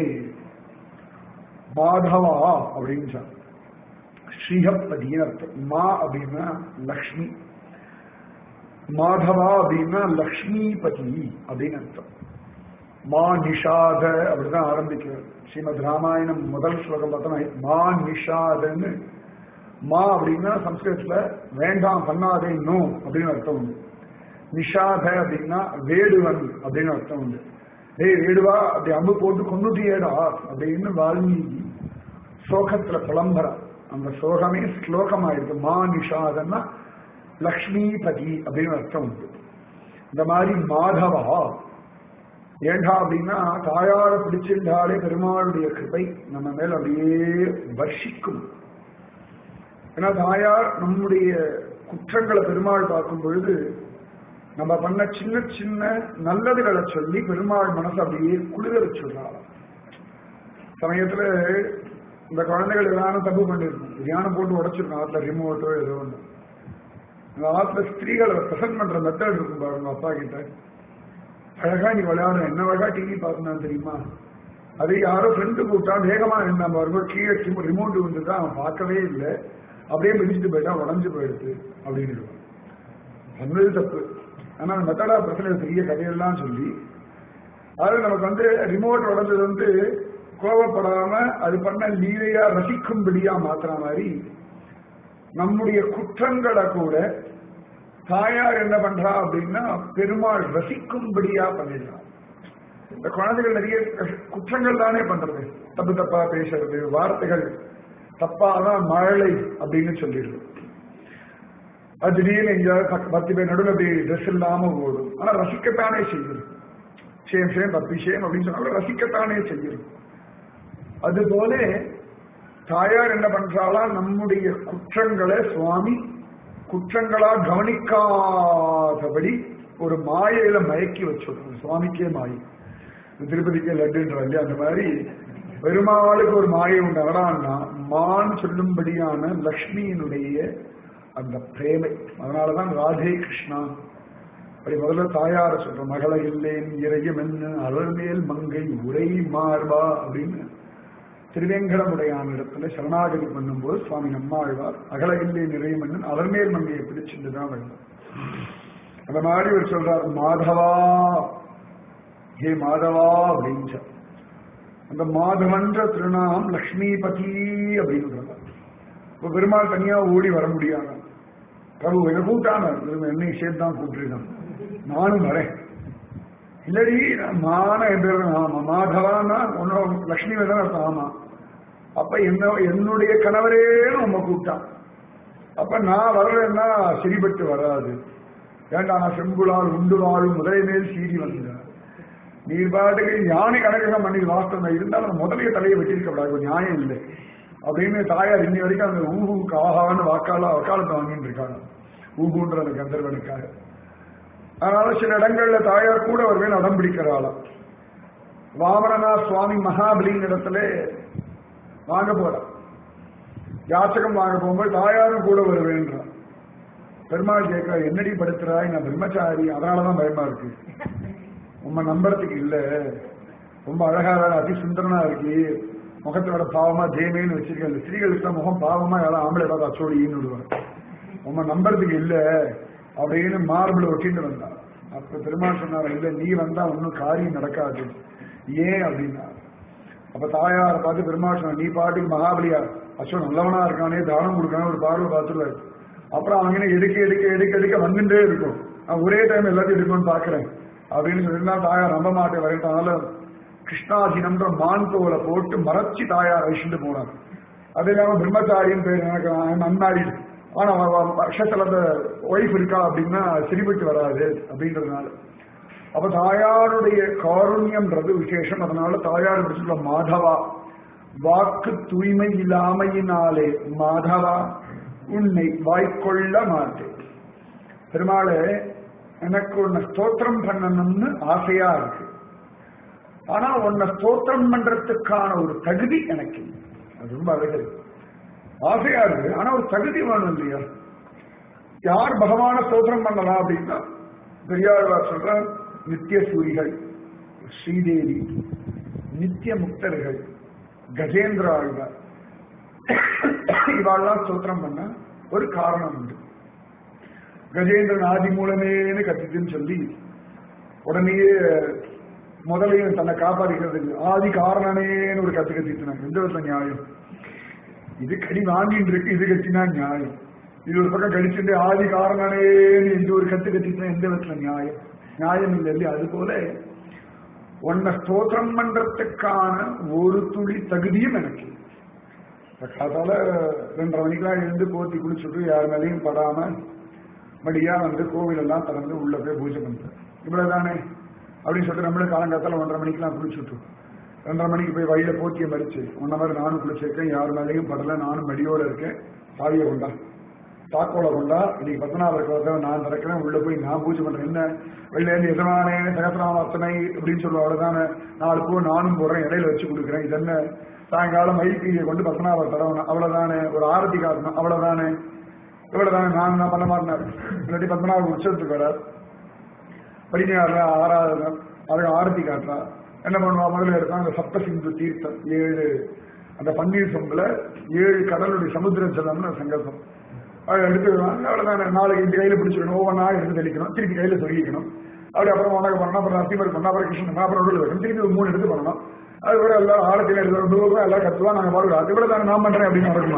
மாதவா அப்படின்னு சொன்ன ஸ்ரீஹப்பதின்னு அர்த்தம் மா அப்படின்னா லக்ஷ்மி மாதவா அப்படின்னா லக்ஷ்மிபதி அப்படின்னு அர்த்தம் மா நிஷாத அப்படிதான் ஆரம்பிக்கிறது ஸ்ரீமத் ராமாயணம் முதல் ஸ்லோகம் பார்த்தோம்னா மா நிஷாதன்னு மா அப்படின்னா சம்ஸ்கிருதத்துல வேண்டாம் பண்ணாதே நோ அப்படின்னு அர்த்தம் உண்டு நிஷாத அப்படின்னா வேடுவன் அப்படின்னு அர்த்தம் உண்டு டேய் வேடுவா அப்படி அம்பு போட்டு கொண்டுட்டியேடா அப்படின்னு வால்மீகி சோகத்துல புலம்புறான் அந்த சோகமே ஸ்லோகமாயிருக்கு மா நிஷாதன்னா லக்ஷ்மிபதி அப்படின்னு அர்த்தம் உண்டு இந்த மாதிரி மாதவா ஏண்டா அப்படின்னா தாயார பிடிச்சிருந்தாலே பெருமாளுடைய கிருபை நம்ம மேல அப்படியே வர்ஷிக்கும் ஏன்னா தாயார் நம்முடைய குற்றங்களை பெருமாள் பார்க்கும் பொழுது நம்ம பண்ண சின்ன சின்ன நல்லதுகளை சொல்லி பெருமாள் மனசு அப்படியே குளிர வச்சுடுறாள் சமயத்துல இந்த குழந்தைகள் எல்லாரும் தப்பு பண்ணிருக்கும் தியானம் போட்டு உடைச்சிருக்கும் ஆத்துல ரிமோட்டோ ஏதோ ஒன்று அந்த ஆத்துல ஸ்திரீகளை பிரசன்ட் பண்ற மெத்தட் இருக்கும் பாருங்க அப்பா கிட்ட அழகா நீ விளையாட என்ன அழகா டிவி பார்க்கணும் தெரியுமா அது யாரோ ஃப்ரெண்டு கூப்பிட்டா வேகமா இருந்தான் பாருங்க கீழே ரிமோட் வந்து தான் அவன் பார்க்கவே இல்லை அப்படியே மிதிச்சுட்டு போயிட்டா உடஞ்சு போயிடுது அப்படின்னு சொன்னது தப்பு ஆனா அந்த மெத்தடா பிரச்சனை பெரிய கதையெல்லாம் சொல்லி அது நமக்கு வந்து ரிமோட் உடஞ்சது வந்து கோபப்படாம அது பண்ண லீலையா ரசிக்கும்படியா மாத்துற மாதிரி நம்முடைய குற்றங்களை கூட தாயார் என்ன பண்றா அப்படின்னா பெருமாள் ரசிக்கும்படியா பண்ணிடுறான் இந்த குழந்தைகள் நிறைய குற்றங்கள் தானே பண்றது தப்பு தப்பா பேசுறது வார்த்தைகள் தப்பாதான் மழலை அப்படின்னு சொல்லிடுது அது திடீர்னு எங்கேயாவது பத்து- பத்து பேர் நடுவில் அப்படி ட்ரெஸ் இல்லாம ஓடும் ஆனா ரசிக்கத்தானே செய்யுது சேம் சேம் பப்பி சேம் அப்படின்னு சொன்னாலும் ரசிக்கத்தானே செய்யுது அதுபோல தாயார் என்ன பண்றாளா நம்முடைய குற்றங்களை சுவாமி குற்றங்களா கவனிக்காதபடி ஒரு மாயையில மயக்கி வச்சிருக்கோம் சுவாமிக்கே மாயை திருப்பதிக்கே லட்டுன்ற இல்லையா அந்த மாதிரி பெருமாளுக்கு ஒரு மாயை உண்டு அடான்னா மான் சொல்லும்படியான லக்ஷ்மியினுடைய அந்த பிரேமை அதனாலதான் ராதே கிருஷ்ணா அப்படி முதல்ல தாயார சொல்ற மகள இல்லேன் இறையும் என்ன அலர்மேல் மங்கை உரை மார்பா அப்படின்னு திருவேங்கடமுடையான இடத்துல சரணாகதி பண்ணும்போது சுவாமி நம்மாழ்வார் அகல இல்லே நிறைய மன்னன் அலர்மேல் மங்கையை பிடிச்சிட்டு தான் வந்தார் அந்த மாதிரி ஒரு சொல்றார் மாதவா ஹே மாதவா அப்படின்னு சொன்னார். அந்த மாதவன்ற திருநாம் லக்ஷ்மிபதி அப்படின்னு சொல்றார் இப்ப பெருமாள் தனியா ஓடி வர முடியாது பிரபு என்ன கூட்டான என்னை சேர்த்து தான் கூப்பிட்டுருக்கான் நானும் வரேன் இல்லடி நான் மான என் பேர் ஆமா மாதவான்னா உன்னோட லக்ஷ்மி தான் அர்த்தம் ஆமா அப்ப என்ன என்னுடைய கணவரேன்னு உங்க கூப்பிட்டான் அப்ப நான் வரலன்னா சரிபட்டு வராது ஏண்டா நான் செம்புலால் உண்டு வாழும் முதலை மேல் சீறி வந்தார் நீர் பாட்டுக்கு யானை கணக்ககம் பண்ணி வாஸ்தவம் இருந்தாலும் அந்த முதலைய தலையை வெட்டியிருக்க கூடாது ஒரு நியாயம் இல்லை அப்படின்னு தாயார் இன்னி வரைக்கும் அந்த ஊஹுக்கு ஆகான்னு வாக்கால வக்காலத்தை வாங்கிட்டு இருக்காங்க ஊஹுன்ற அந்த கந்தர்வனுக்காக அதனால சில இடங்கள்ல தாயார் கூட வருவேன் அடம் பிடிக்கிறாளாம் வாமனநாத் சுவாமி மகாபலியின் இடத்துல வாங்க போறான் யாச்சகம் வாங்க போகும்போது தாயாரும் கூட வருவேன்றான் பெருமாள் கேட்கிற என்னடி படுத்துறாய் நான் பிரம்மச்சாரி அதனாலதான் பயமா இருக்கு உம்ம நம்புறதுக்கு இல்ல ரொம்ப அழகா வேற அதி சுந்தரனா இருக்கு முகத்தோட பாவமா தேமேன்னு வச்சிருக்கேன் இந்த ஸ்திரீகளுக்கு தான் முகம் பாவமா யாரும் ஆம்பளை ஏதாவது அச்சோடின்னு விடுவாங்க உம்ம நம்புறதுக்கு இல்ல அப்படின்னு மார்பிள் ஒட்டிட்டு வந்தான் அப்ப பெருமாள் சொன்னார் இல்ல நீ வந்தா ஒன்னும் காரியம் நடக்காது ஏன் அப்படின்னா அப்ப தாயார பார்த்து பெருமாள் சொன்ன நீ பாட்டுக்கு மகாபலியா அச்சோ நல்லவனா இருக்கானே தானம் கொடுக்கானே ஒரு பார்வை பார்த்துருவாரு அப்புறம் அவங்க எடுக்க எடுக்க எடுக்க எடுக்க வந்துட்டே இருக்கும் நான் ஒரே டைம் எல்லாத்தையும் எடுக்கணும்னு பாக்குறேன் அப்படின்னு சொல்லிருந்தா தாயார் நம்ப மாட்டேன் வரட்டனால கிருஷ்ணாஜினம்ன்ற மான் தோலை போட்டு மறைச்சி தாயார் அழிச்சுட்டு போனார் அது இல்லாம பிரம்மச்சாரியின் பேர் எனக்கு நன்னாடி ஆனா வருஷத்துல அந்த ஒய்ஃப் இருக்கா அப்படின்னா சரிபட்டு வராது அப்படின்றதுனால அப்ப தாயாருடைய காருண்யம்ன்றது விசேஷம் அதனால தாயார் எப்படி சொல்ல மாதவா வாக்கு தூய்மை இல்லாமையினாலே மாதவா உன்னை வாய்க்கொள்ள மாட்டேன் பெருமாளே எனக்கு உன்னை ஸ்தோத்திரம் பண்ணணும்னு ஆசையா இருக்கு ஆனா உன்னை ஸ்தோத்திரம் பண்றதுக்கான ஒரு தகுதி எனக்கு இல்லை. அது ரொம்ப அழகு ஆசையா இருக்கு ஆனா ஒரு தகுதி வேணும் இல்லையா யார் பகவான ஸ்தோத்திரம் பண்ணலாம் அப்படின்னா பெரியாழ்வார் சொல்ற நித்திய சூரிகள் ஸ்ரீதேவி நித்திய முக்தர்கள் கஜேந்திர ஆழ்வார் இவாள்லாம் ஸ்தோத்திரம் பண்ண ஒரு காரணம் உண்டு கஜேந்திரன் ஆதி மூலமேன்னு கத்திட்டுன்னு சொல்லி உடனேயே முதலையும் தன்னை காப்பாற்றிக்கிறது ஆதி காரணனேன்னு ஒரு கத்து கத்திட்டுனாங்க எந்த விதத்துல நியாயம் இது கடி வாங்கிட்டு இருக்கு இது கத்தினா நியாயம் இது ஒரு பக்கம் கடிச்சுட்டு ஆதி காரணனேன்னு என்று ஒரு கத்து கத்தினா எந்த விதத்துல நியாயம் நியாயம் இல்லை இல்லையா அது போல உன்னை ஸ்தோத்திரம் பண்றதுக்கான ஒரு துளி தகுதியும் எனக்கு இல்லை. காத்தால ரெண்டரை மணிக்கெல்லாம் எழுந்து போத்தி குளிச்சுட்டு யார் மேலேயும் படாம மடியா வந்து கோவில் எல்லாம் திறந்து உள்ள போய் பூஜை பண்றேன் இவ்வளவுதானே அப்படின்னு சொல்லிட்டு நம்மளும் காலங்காத்தால ஒன்றரை மணிக்கெல்லாம் குளிச்சுட்டு ரெண்டரை மணிக்கு போய் வழியில போத்தியை மறிச்சு உன்ன மாதிரி நானும் குளிச்சிருக்கேன் யார் மேலேயும் படல நானும் மடியோட இருக்கேன் சாவியை கொண்டா தாக்கோல கொண்டா இன்னைக்கு பத்மநாபர் கோலத்தை நான் திறக்கிறேன் உள்ள போய் நான் பூஜை பண்றேன் என்ன வெளியிலேருந்து எதனானே சகசிராமர்த்தனை அப்படின்னு சொல்லுவோம் அவ்வளவுதானே நாலு பூ நானும் போடுறேன் இடையில வச்சு கொடுக்குறேன் இது என்ன சாயங்காலம் மயில்பீதியை கொண்டு பத்மநாபர் தடவணும் அவ்வளவுதானே ஒரு ஆரத்தி காட்டணும் அவ்வளவுதானே இவ்வளவுதானே நான் நான் பண்ண மாட்டேன் இல்லாட்டி பத்மநாபர் உற்சவத்துக்கு வரார் படிக்கிறாரு ஆராதனை அதுக்கு ஆரத்தி காட்டுறா என்ன பண்ணுவா முதல்ல எடுத்தா அந்த சப்த சிந்து தீர்த்தம் ஏழு அந்த பன்னீர் சொம்புல ஏழு கடலுடைய சமுத்திர ஜலம்னு ஒரு சங்கல்பம் அதை எடுத்துக்கலாம் அவ்வளவுதானே நாளைக்கு இந்த கையில பிடிச்சிக்கணும் ஒவ்வொன்றா எடுத்து தெளிக்கணும் திருப்பி கையில சொல்லிக்கணும் அப்படி அப்புறம் உனக்கு பண்ணணும் அப்புறம் நரசிம்மர் பண்ணணும் அப்புறம் கிருஷ்ணன் அப்புறம் உடல் வைக்கணும் திருப்பி ஒரு மூணு எடுத்து பண்ணணும் அது கூட எல்லாரும் ஆழத்தில் எடுத்து தூரம் எல்லாம் கத்துவா நாங்க பாருங்க அது கூட தானே நான் பண்றேன் அப்படின்னு நடக்குமா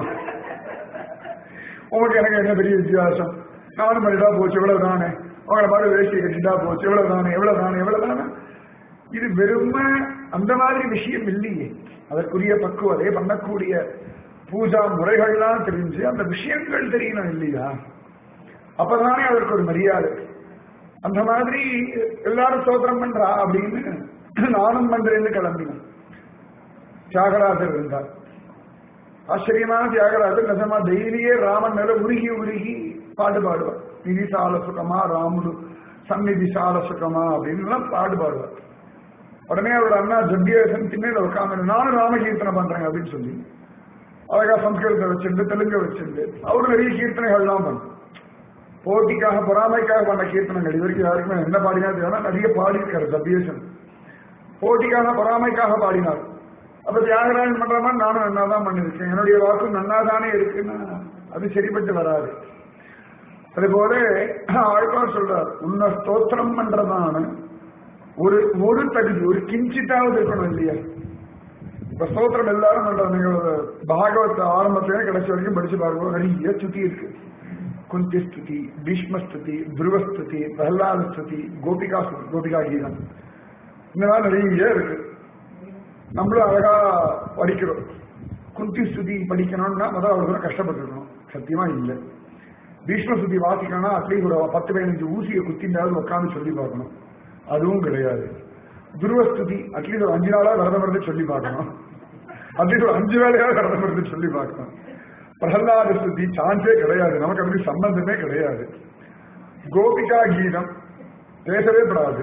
உங்களுக்கு எனக்கு என்ன பெரிய வித்தியாசம் நானும் பண்ணிட்டா போச்சு இவ்வளவு தானே உங்களை பாரு வேஷ்டி கட்டிட்டா போச்சு எவ்வளவு தானே எவ்வளவு தானே எவ்வளவு தானே இது வெறும அந்த மாதிரி விஷயம் இல்லையே அதற்குரிய பக்குவதை பண்ணக்கூடிய பூஜா முறைகள்லாம் தெரிஞ்சு அந்த விஷயங்கள் தெரியணும் இல்லையா அப்பதானே அதற்கு ஒரு மரியாதை அந்த மாதிரி எல்லாரும் ஸ்தோத்திரம் பண்றா அப்படின்னு நானும் பண்றேன்னு கிளம்பினேன் தியாகராஜர் இருந்தார் ஆச்சரியமான தியாகராஜர் நிஜமா டெய்லியே ராமன் மேல உருகி உருகி பாட்டு பாடுவார் நிதிசால சுகமா ராமுடு சந்நிதி சால சுகமா அப்படின்னு பாடு பாடுவார் உடனே அவரோட அண்ணா ஜத்தியேசன் திண்ணையில உட்காந்து நானும் ராமகீர்த்தனை பண்றேன் அப்படின்னு சொல்லி அழகா சம்ஸ்கிருதத்தை வச்சிருந்து தெலுங்கு வச்சிருந்து அவரு நிறைய கீர்த்தனைகள்லாம் பண்ணும் போட்டிக்காக பொறாமைக்காக பண்ண கீர்த்தனங்கள் இது வரைக்கும் யாருக்குமே என்ன பாடினா தெரியும் நிறைய பாடியிருக்காரு ஜத்தியேசன் போட்டிக்காக பொறாமைக்காக பாடினார் அப்ப தியாகராஜன் பண்ற மாதிரி நானும் நன்னா தான் பண்ணிருக்கேன் என்னுடைய வாக்கும் நன்னா தானே இருக்குன்னா அது சரிப்பட்டு வராது அது போல ஆழ்வார் சொல்றார் உன்னை ஸ்தோத்திரம் பண்றதான ஒரு ஒரு தகுதி ஒரு கிஞ்சிட்டாவது இருக்கணும் இல்லையா இப்ப ஸ்தோத்திரம் எல்லாரும் பண்றாங்க நீங்க பாகவத் ஆரம்பத்திலே கடைசி வரைக்கும் படிச்சு பாருங்க நிறைய சுத்தி இருக்கு குந்தி ஸ்துதி பீஷ்ம ஸ்துதி துருவ ஸ்துதி பிரஹ்லாத ஸ்துதி கோபிகா ஸ்துதி கோபிகா கீதம் இந்த மாதிரி நிறைய இருக்கு நம்மளும் அழகா படிக்கிறோம் குந்தி ஸ்துதி படிக்கணும்னா முதல்ல அவ்வளவு தூரம் கஷ்டப்பட்டுருக்கணும் சத்தியமா இல்லை பீஷ்ம ஸ்துதி வாசிக்கணும்னா அட்லீஸ்ட் ஒரு பத்து பதினஞ்சு ஊசியை குத்திண்டாவது உட்காந்து சொல்லி பார்க்கணும் அதுவும் கிடையாது துருவஸ்துதி அட்லீஸ்ட் ஒரு அஞ்சு நாளா விரதம் இருந்து சொல்லி பார்க்கணும் அட்லீஸ்ட் ஒரு அஞ்சு வேலையா விரதம் இருந்து சொல்லி பார்க்கணும் பிரகலாத ஸ்துதி சான்ஸே கிடையாது நமக்கு அப்படி சம்பந்தமே கிடையாது கோபிகா கீதம் பேசவே படாது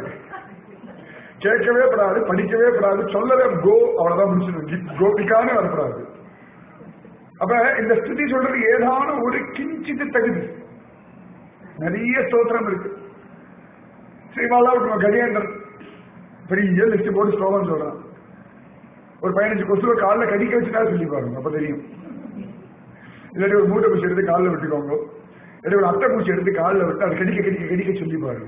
கேட்கவே படாது படிக்கவே படாது சொல்லவே கோ அவ்வளவுதான் முடிச்சிடும் கோபிகான்னு வரப்படாது அப்ப இந்த ஸ்துதி சொல்றது ஏதான ஒரு கிஞ்சித்து தகுதி நிறைய ஸ்தோத்திரம் இருக்கு ஸ்ரீமாலா கஜேந்திரன் பெரிய லிஸ்ட் போட்டு ஸ்லோகம் சொல்றான் ஒரு பதினஞ்சு கொசுவை காலில் கடிக்க வச்சுட்டா சொல்லி பாருங்க அப்ப தெரியும் இல்லாட்டி ஒரு மூட்டை பூச்சி எடுத்து காலில் விட்டுக்கோங்க இல்லாட்டி ஒரு அட்டை பூச்சி எடுத்து காலில் விட்டு அதை கடிக்க கடிக்க கடிக்க சொல்லி பாருங்க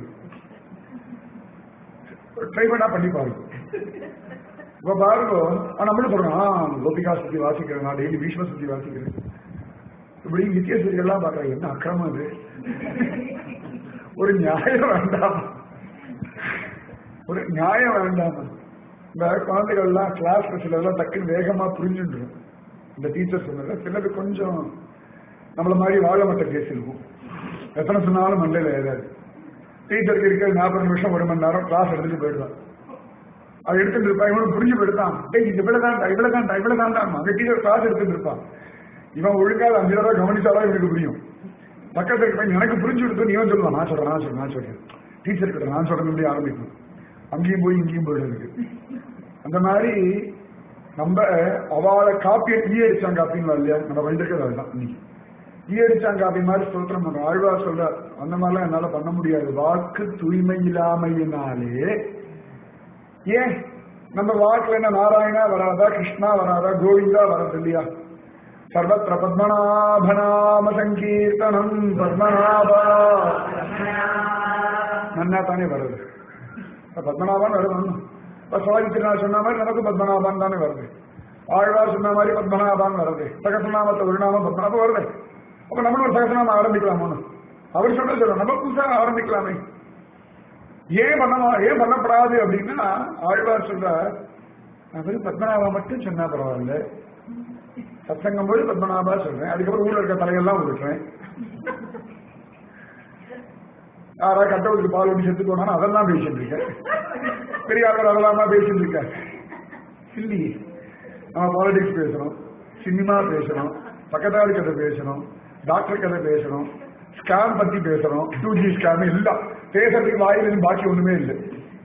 ட்ரை பண்ணா பண்ணி பாருங்க இப்ப பாருங்க ஆனா நம்மளும் சொல்றோம் ஆ கோபிகா சுத்தி வாசிக்கிறேன் நான் டெய்லி பீஷ்ம சுத்தி வாசிக்கிறேன் இப்படி நித்திய சுத்திகள்லாம் பாக்குறேன் என்ன அக்கிரமம் அது ஒரு நியாயம் வேண்டாம் ஒரு நியாயம் வேண்டாம் இந்த குழந்தைகள்லாம் கிளாஸ்ல சிலதெல்லாம் டக்குன்னு வேகமா புரிஞ்சுட்டுரும் இந்த டீச்சர் சொன்னதுல சிலது கொஞ்சம் நம்மள மாதிரி வாழ மட்ட பேசிருக்கும் எத்தனை சொன்னாலும் மண்டையில ஏறாது டீச்சருக்கு இருக்க நாற்பது நிமிஷம் ஒரு மணி நேரம் கிளாஸ் எடுத்துட்டு போயிடுவான் அது எடுத்துட்டு இருப்பான் இவனும் புரிஞ்சு போயிடுதான் டேய் இது இவ்வளவு தான்டா இவ்வளவு தான்டா இவ்வளவு தான்டா அந்த டீச்சர் கிளாஸ் எடுத்துட்டு இருப்பான் இவன் ஒழுங்கா அஞ்சு தடவை கவனிச்சாதான் இவனுக்கு புரியும் பக்கத்துல இருக்க பையன் எனக்கு புரிஞ்சு கொடுத்து நீ சொல்லுவான் நான் சொல்றேன் நான் சொல்றேன் நான் சொல்றேன் டீச்சர் கிட்ட நான் சொல்றேன் இப்படி ஆரம்பிக்கும் அங்கேயும் போய் இங்கேயும் போயிடுறது அந்த மாதிரி நம்ம அவளை காப்பி ஈ அடிச்சாங்க காப்பின்னு இல்லையா நம்ம வந்திருக்கிறது அதுதான் இன்னைக்கு ஈ அடிச்சாங்க காப்பி மாதிரி ஸ்தோத்திரம் பண்றோம் ஆழ்வார் சொல்ற அந்த மாதிரிலாம் என்னால பண்ண முடியாது வாக்கு தூய்மை இல்லாமையினாலே ஏன் நம்ம வாக்குல என்ன நாராயணா வராதா கிருஷ்ணா வராதா கோவிந்தா வராது இல்லையா சர்வத்திர பத்மநாபநாம சங்கீர்த்தனம் பத்மநாபா நன்னா தானே வருது இப்ப பத்மநாபான் வருது ஒண்ணும். இப்ப சுவாமி திருநாள் சொன்ன மாதிரி நமக்கு பத்மநாபான் தானே வருது ஆழ்வார் சொன்ன மாதிரி பத்மநாபான் வருது சகசநாமத்தை ஒரு நாமம் பத்மநாபம் வருது அப்ப நம்மளும் ஒரு சகசநாமம் ஆரம்பிக்கலாம் ஒண்ணு அவர் சொல்றது சொல்றோம் நம்ம புதுசா ஆரம்பிக்கலாமே ஏன் பண்ணமா ஏன் பண்ணப்படாது அப்படின்னா ஆழ்வார் சொல்றார் அவர் பத்மநாபா மட்டும் சொன்னா பரவாயில்ல சத்சங்கம் போது பத்மநாபா சொல்றேன் அதுக்கப்புறம் ஊர்ல இருக்க தலையெல்லாம் விட்டுறேன் யாரா கட்டவுக்கு பால் ஊட்டி செத்து போனாலும் அதெல்லாம் பேசிட்டு இருக்கேன் பெரிய ஆட்கள் அதெல்லாம் பேசிட்டு இருக்கேன் இல்லையே நம்ம பாலிடிக்ஸ் பேசணும் சினிமா பேசணும் பக்கத்தாடி கதை பேசணும் டாக்டர் கதை பேசணும் ஸ்கேம் பத்தி பேசணும் டூ ஜி ஸ்கேம் எல்லாம் பேசுறதுக்கு வாயிலிருந்து பாக்கி ஒண்ணுமே இல்லை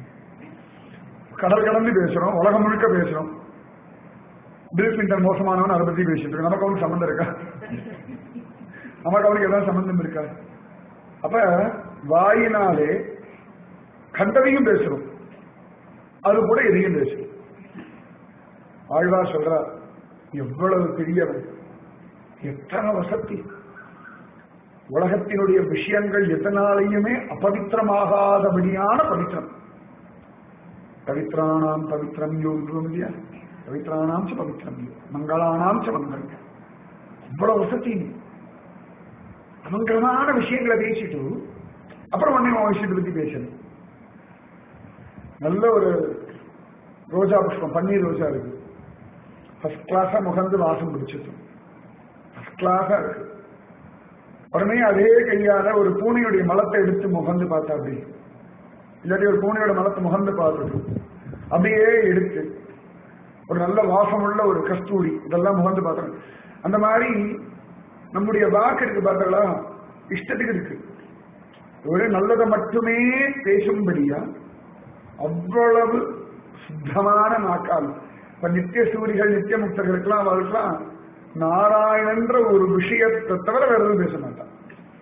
கடல் கடந்து பேசுறோம் உலகம் முழுக்க பேசுறோம் பில் கிளின்டன் மோசமானவன் அதை பத்தி பேசிட்டு இருக்கோம் நமக்கு அவனுக்கு சம்மந்தம் இருக்கா நமக்கு அவனுக்கு ஏதாவது சம்பந்தம் இருக்கா அப்ப வாயினாலே கண்டதையும் பேசுறோம் அது கூட எதையும் பேசுறோம் ஆழ்வார் சொல்றார் எவ்வளவு பெரியவன் எத்தனை வசதி உலகத்தினுடைய விஷயங்கள் எதனாலையுமே அபவித்திரமாகாதபடியான பவித்திரம் பவித்ராணாம் பவித்ரம் யோகம் இல்லையா பவித்ராணாம் ச பவித்ரம் யோ மங்களானாம் ச மங்களம் இவ்வளவு வசதி அமங்கலமான விஷயங்களை பேசிட்டு அப்புறம் ஒன்னே உன் விஷயத்தை பத்தி பேசணும் நல்ல ஒரு ரோஜா புஷ்பம் பன்னீர் ரோஜா இருக்கு ஃபர்ஸ்ட் கிளாஸா முகந்து வாசம் பிடிச்சது ஃபர்ஸ்ட் கிளாஸா இருக்கு உடனே அதே கையால ஒரு பூனையுடைய மலத்தை எடுத்து முகந்து பார்த்தா அப்படி இல்லாட்டி ஒரு பூனையோட மலத்தை முகந்து பார்த்துட்டு அப்படியே எடுத்து ஒரு நல்ல வாசமுள்ள ஒரு கஸ்தூரி இதெல்லாம் முகந்து பார்த்தோம் அந்த மாதிரி நம்முடைய வாக்கு இருக்கு பார்த்தீங்களா இஷ்டத்துக்கு இருக்கு ஒரு நல்லதை மட்டுமே பேசும்படியா அவ்வளவு சுத்தமான நாக்கால் இப்ப நித்திய சூரிகள் நித்திய முக்தர்களுக்கெல்லாம் அவர்களுக்கெல்லாம் நாராயணன்ற ஒரு விஷயத்தை தவிர வேற எதுவும் பேச மாட்டான்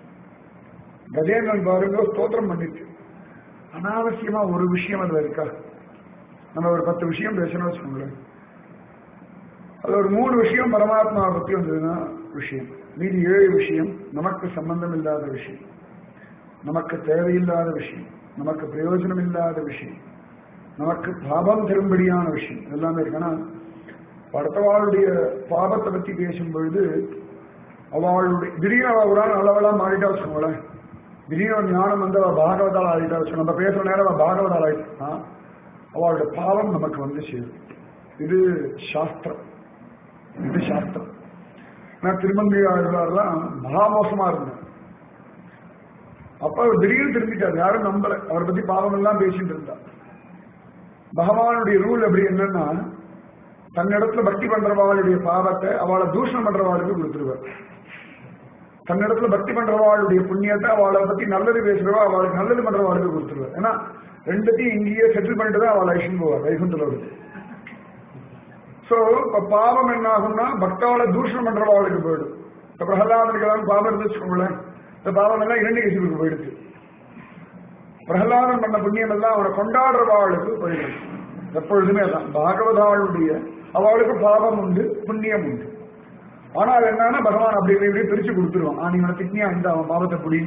கஜேந்திரன் பாருங்க ஸ்தோத்திரம் பண்ணிட்டு அனாவசியமா ஒரு விஷயம் அதுல இருக்கா நம்ம ஒரு பத்து விஷயம் பேசணும்னு வச்சுக்கோங்களேன் அது ஒரு மூணு விஷயம் பரமாத்மாவை பத்தி வந்ததுன்னா விஷயம் மீதி ஏழு விஷயம் நமக்கு சம்பந்தம் இல்லாத விஷயம் நமக்கு தேவையில்லாத விஷயம் நமக்கு பிரயோஜனம் இல்லாத விஷயம் நமக்கு பாபம் தரும்படியான விஷயம் எல்லாமே இருக்கு ஆனா அடுத்தவாளுடைய பாபத்தை பத்தி பேசும் பொழுது அவளுடைய திடீர்னு அவ ஒரு நாள் அளவெல்லா மாறிட்டா வச்சுக்கோங்களேன் திடீர்னு ஞானம் வந்து அவ பாகவதால் ஆகிட்டா வச்சு நம்ம பேசுற நேரம் அவ பாகவதால் ஆயிட்டா அவளுடைய பாவம் நமக்கு வந்து சேரும் இது சாஸ்திரம் இது சாஸ்திரம் நான் திருமங்கை ஆழ்வார்லாம் மகாமோசமா இருந்தேன் அப்ப அவர் திடீர்னு திரும்பிட்டார் யாரும் நம்பல அவரை பத்தி பாவம் எல்லாம் பேசிட்டு இருந்தா பகவானுடைய ரூல் எப்படி என்னன்னா தன்னிடத்துல பக்தி பண்றவாளுடைய பாவத்தை அவளை தூஷணம் பண்றவாளுக்கு கொடுத்துருவார் தன்னிடத்துல பக்தி பண்றவாளுடைய புண்ணியத்தை அவளை பத்தி நல்லது பேசுறவா அவளுக்கு நல்லது பண்றவாளுக்கு கொடுத்துருவார் ஏன்னா ரெண்டுத்தையும் இங்கேயே செட்டில் பண்ணிட்டு தான் அவள் ஐஷன் போவார் வைகுந்தலோடு சோ இப்ப பாவம் என்ன ஆகும்னா பக்தாவளை தூஷணம் பண்றவாளுக்கு போயிடும் இப்ப பிரகலாதனுக்கு ஏதாவது பாவம் இருந்து வச்சுக்கோங்களேன் இந்த பாவம் எல்லாம் இரண்டு கசிவுக்கு போயிடுச்சு பிரகலாதன் பண்ண புண்ணியம் எல்லாம் அவனை கொண்டாடுறவாளுக்கு போயிடும் எப்பொழுதுமே அதான் பாகவதாளுடைய அவளுக்கு பாவம் உண்டு புண்ணியம் உண்டு ஆனால் என்னன்னா பகவான் அப்படி இப்படி இப்படி பிரிச்சு கொடுத்துருவான் ஆ, நீ அவனை திட்டினியா இந்த அவன் பாவத்தை புடி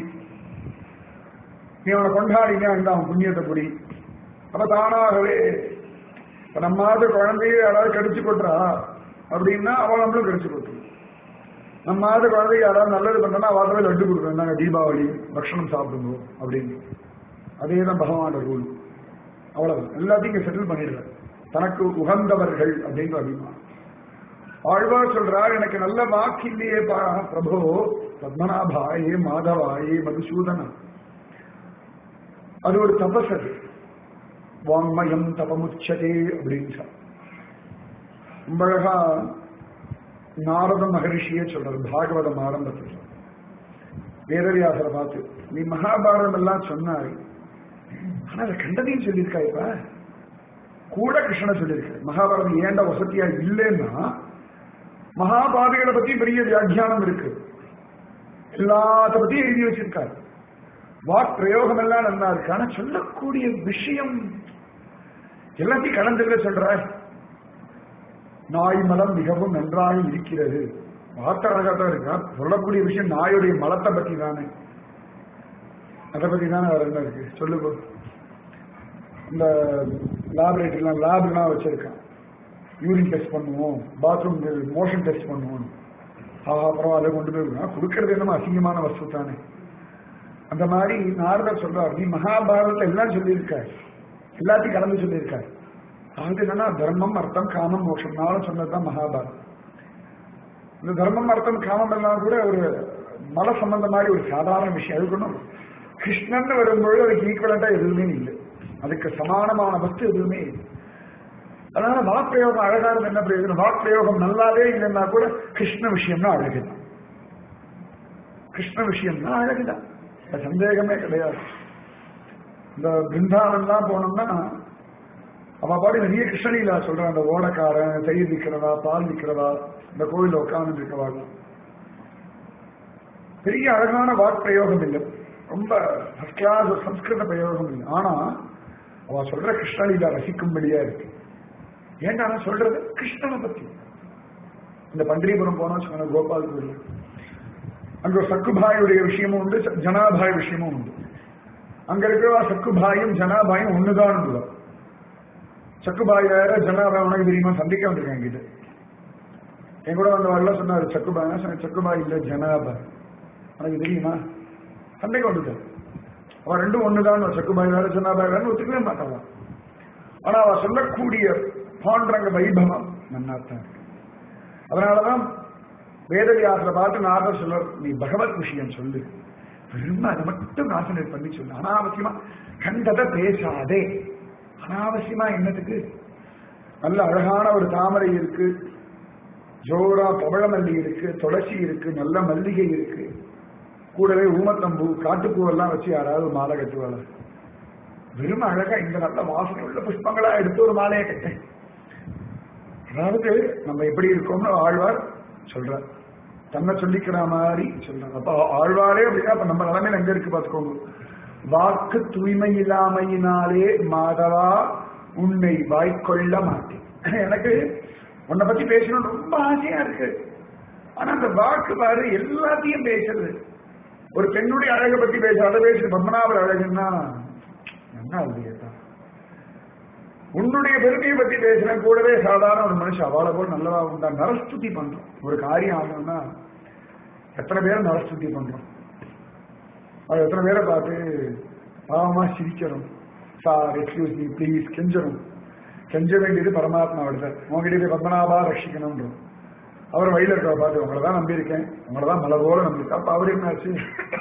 நீ அவனை கொண்டாடினியா இந்த அவன் புண்ணியத்தை புடி அப்ப தானாகவே இப்ப நம்மாவது குழந்தைய யாராவது கடிச்சு கொட்டுறா அப்படின்னா அவள் நம்மளும் கடிச்சு கொட்டுரும் நம்மாவது குழந்தைக்கு யாராவது நல்லது பண்றா அவள் லட்டு கொடுக்குறோம் நாங்க தீபாவளி பக்ஷணம் சாப்பிடுங்க அப்படின்னு அதே தான் பகவானோட ரூல் அவ்வளவுதான் எல்லாத்தையும் இங்க செட்டில் பண்ணிடுறார் தனக்கு உகந்தவர்கள் அப்படிங்கிற அபிமானம் ஆழ்வார் சொல்றார் எனக்கு நல்ல வாக்கு இல்லையே பா பிரபோ பத்மநாபா ஏ மாதவா ஏ மதுசூதனா அது ஒரு தபஸ் அது வாங்மயம் தபமுச்சதே அப்படின்னு சொல்ற. ரொம்ப அழகா நாரத மகரிஷியே சொல்றாரு பாகவதம் ஆரம்பத்தில் வேதவியாசரை பார்த்து நீ மகாபாரதம் எல்லாம் சொன்னாய் ஆனா அதை கண்டதையும் சொல்லியிருக்கா இப்ப கூட கிருஷ்ணனை சொல்லியிருக்க மகாபாரதம் ஏண்ட வசதியா இல்லைன்னா மகாபாரதிகளை பத்தி பெரிய வியாக்கியானம் இருக்கு எல்லாத்த பத்தியும் எழுதி வச்சிருக்காரு வாக் பிரயோகம் எல்லாம் நல்லா இருக்கு ஆனா சொல்லக்கூடிய விஷயம் எல்லாத்தையும் கடந்ததுல சொல்ற நாய் மலம் மிகவும் நன்றாக இருக்கிறது வார்த்தை அழகா தான் இருக்கா சொல்லக்கூடிய விஷயம் நாயுடைய மலத்தை பத்தி தானே அதை பத்தி தானே வேற என்ன இருக்கு சொல்லுங்க இந்த லேபரேட்டரிலாம் லேப்லாம் வச்சிருக்கான் யூரின் டெஸ்ட் பண்ணுவோம் பாத்ரூம் மோஷன் டெஸ்ட் பண்ணுவோம் ஆஹா பரவாயில்ல கொண்டு போய் விடுவோம். கொடுக்கறது என்னமோ அசிங்கமான வஸ்து தானே அந்த மாதிரி நாரதர் சொல்றார் நீ மகாபாரதத்தை எல்லாம் சொல்லியிருக்காரு எல்லாத்தையும் கலந்து சொல்லியிருக்காரு அது என்னன்னா தர்மம் அர்த்தம் காமம் மோட்சம் நாளும் சொன்னதுதான் மகாபாரதம் இந்த தர்மம் அர்த்தம் காமம் எல்லாம் கூட ஒரு மல சம்பந்த மாதிரி ஒரு சாதாரண விஷயம் அதுக்கு ஒன்றும் கிருஷ்ணன் வரும்பொழுது அதுக்கு ஈக்குவலண்டா எதுவுமே இல்லை அதுக்கு சமானமான வஸ்து எதுவுமே இல்லை அதனால வாக்பிரயோகம் அழகா இருந்து என்ன பிரயோஜனம் வாக்பிரயோகம் நல்லாவே இல்லைன்னா கூட கிருஷ்ண விஷயம்னா அழகுதான் கிருஷ்ண விஷயம்னா அழகுதான் அது சந்தேகமே கிடையாது இந்த பிருந்தாவன்லாம் போனோம்னா அவ பாடி நிறைய கிருஷ்ணலீலா சொல்றான் அந்த ஓடக்காரன் தயிர் விற்கிறதா பால் விற்கிறதா இந்த கோவில் உட்கார்ந்து இருக்கவா பெரிய அழகான வாக் பிரயோகம் இல்லை ரொம்ப ஃபர்ஸ்ட் கிளாஸ் ஒரு சம்ஸ்கிருத பிரயோகம் இல்லை ஆனா அவ சொல்ற கிருஷ்ணலீலா ரசிக்கும்படியா இருக்கு ஏன்டா நான் சொல்றது கிருஷ்ணனை பத்தி இந்த பண்டிரிபுரம் போனோம் வச்சுக்கோங்க கோபால் கோவில் அங்க ஒரு சக்குபாயுடைய விஷயமும் உண்டு ஜ- ஜனாபாய் விஷயமும் உண்டு அங்க இருக்கிற சக்குபாயும் ஜனாபாயும் ஒண்ணுதான் உண்டு சக்குபாய் வேற ஜனாபாய் உனக்கு தெரியுமா சந்திக்க வந்திருக்கேன் என்கிட்ட என் கூட வந்தவாள்லாம் சொன்னாரு சக்குபாய் நான் சொன்னேன், சக்குபாய் இல்ல ஜனாபாய் உனக்கு தெரியுமா சண்டைக்கு வந்துட்டார் அவன் ரெண்டும் ஒண்ணுதான் சக்குபாய் வேற ஜனாபாய் வேற ஒத்துக்கவே மாட்டான் ஆனா அவ சொல்லக்கூடிய பாண்டரங்க வைபவம் நன்னாத்தான் இருக்கு அதனாலதான் வேதவியாசரை பார்த்து நாரதர் சொல்ல நீ பகவத் விஷயம் சொல்லு வெறும் அதை மட்டும் கான்சன்ட்ரேட் பண்ணி சொல்லு அனாவசியமா கண்டதை பேசாதே அனாவசியமா என்னத்துக்கு நல்ல அழகான ஒரு தாமரை இருக்கு ஜோரா பவழமல்லி இருக்கு துளசி இருக்கு நல்ல மல்லிகை இருக்கு கூடவே ஊமத்தம்பூ காட்டுப்பூ எல்லாம் வச்சு யாராவது ஒரு மாலை கட்டுவாள் வெறும் அழகா இந்த நல்ல வாசனை உள்ள புஷ்பங்களா எடுத்து ஒரு மாலையை கட்டேன் அதாவது நம்ம எப்படி இருக்கோம்னு ஆழ்வார் சொல்றார் தன்னை சொல்லிக்கிற மாதிரி சொல்றார் அப்ப ஆழ்வாரே அப்படின்னா அப்ப நம்ம நிலைமையில எங்க இருக்கு பாத்துக்கோங்க வாக்கு தூய்மை இல்லாமையினாலே மாதவா உன்னை வாய்க்கொள்ள மாட்டேன் எனக்கு உன்னை பத்தி பேசணும்னு ரொம்ப ஆசையா இருக்கு ஆனா அந்த வாக்கு பாரு எல்லாத்தையும் பேசுறது ஒரு பெண்ணுடைய அழகை பத்தி பேச அதை பேசுறது பத்மநாபர் அழகுன்னா என்ன இல்லையா உன்னுடைய பெருமையை பத்தி பேசுறேன் கூடவே சாதாரண ஒரு மனுஷன் அவளை போல் நல்லவா உண்டா நரஸ்துதி பண்றோம் ஒரு காரியம் ஆகணும்னா எத்தனை பேரை நரஸ்துதி பண்றோம் அது எத்தனை பேரை பார்த்து பாவமா சிரிக்கிறோம் சார் எக்ஸ்கியூஸ் மீ ப்ளீஸ் கெஞ்சணும் கெஞ்ச வேண்டியது பரமாத்மாவோட தான் உங்ககிட்ட போய் பத்மநாபா ரட்சிக்கணும்ன்றோம் அவர் வழியில இருக்கா பார்த்து உங்களை தான் நம்பியிருக்கேன் உங்களை தான் மலை போல நம்பியிருக்கேன் அப்ப அவர் என்ன ஆச்சு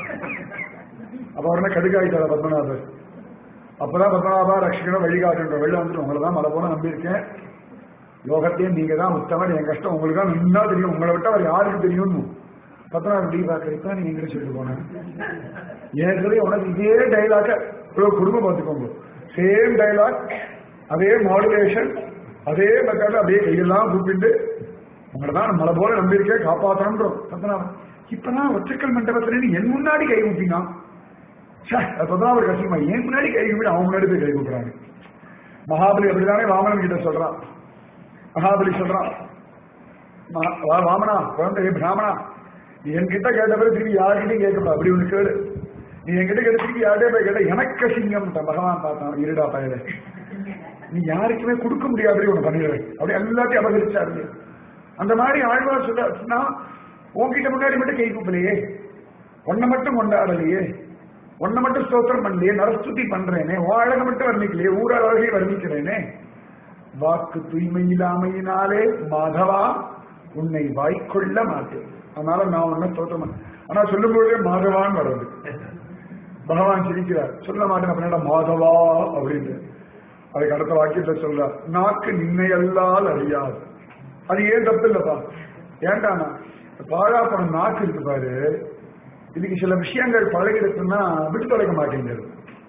அப்ப அவர் என்ன கடுக்காயிட்டாரா பத்மநாபர் அப்பதான் பத்மநாபா ரட்சிக்கணும் வழிகாட்டுன்ற வெளில வந்துட்டு உங்களை தான் மலை போல நம்பியிருக்கேன் லோகத்தையும் நீங்க தான் உத்தமன் என் கஷ்டம் உங்களுக்கு தான் நின்னா தெரியும் உங்களை விட்டு அவர் யாருக்கு தெரியும்னு பத்மநாப டி பாக்கிறப்ப நீங்க எங்க சொல்லிட்டு போனேன் ஏற்கனவே உனக்கு இதே டைலாக இவ்வளவு குடும்பம் பார்த்துக்கோங்க சேம் டைலாக் அதே மாடுலேஷன் அதே மெத்தட்ல அப்படியே கையெல்லாம் கூப்பிட்டு உங்களை தான் மலை போல நம்பியிருக்கேன் காப்பாற்றணுன்றோம் பத்மநாபன் இப்பதான் ஒற்றைக்கல் மண்டபத்துல நீ என் முன்னாடி கை கூப்பினா அப்பதான் ஒரு கஷ்டமா என் முன்னாடி கை கூப்பிட்டு அவன் முன்னாடி போய் கை கூப்பிடுறாங்க மகாபலி அப்படிதானே வாமனன் கிட்ட சொல்றான் மகாபலி சொல்றான் "மா- வா- வாமனா குழந்தை பிராமணா நீ என்கிட்ட கேட்ட பிறகு திருப்பி யார்கிட்டையும் கேட்கப்பா அப்படி ஒண்ணு கேளு நீ என்கிட்ட கேட்ட திருப்பி யார்கிட்டயே போய் கேட்ட எனக்கு சிங்கம் பகவான் பார்த்தான் இருடா பயல நீ யாருக்குமே கொடுக்க முடியாது ஒண்ணு பண்ணிடுறேன் அப்படி எல்லாத்தையும் அபகரிச்சாரு அந்த மாதிரி ஆழ்வார் சொல்ல சொன்னா உன்கிட்ட முன்னாடி மட்டும் கை கூப்பலையே உன்னை மட்டும் கொண்டாடலையே உன்னை மட்டும் ஸ்தோத்திரம் பண்ணலையே நரஸ்துதி பண்றேனே உன் அழகை மட்டும் வர்ணிக்கலையே ஊர் அழகை வர்ணிக்கிறேனே வாக்கு தூய்மை இல்லாமையினாலே மாதவா உன்னை வாய்க்கொள்ள மாட்டேன் அதனால நான் உன்னை ஸ்தோத்திரம் பண்ண- ஆனா சொல்லும் பொழுதே மாதவான் வருது பகவான் சிரிக்கிறார் சொல்ல மாட்டேன் அப்படின்னா மாதவா அப்படின்னு அதுக்கு அடுத்த வாக்கியத்தை சொல்ற நாக்கு நின்னையல்லால் அறியாது அது ஏன் தப்பு இல்லப்பா ஏன்டானா பாழா பணம் நாக்கு இருக்கு பாரு இதுக்கு சில விஷயங்கள் பழகிடுச்சுன்னா விட்டு தொலைக்க மாட்டேங்கிறது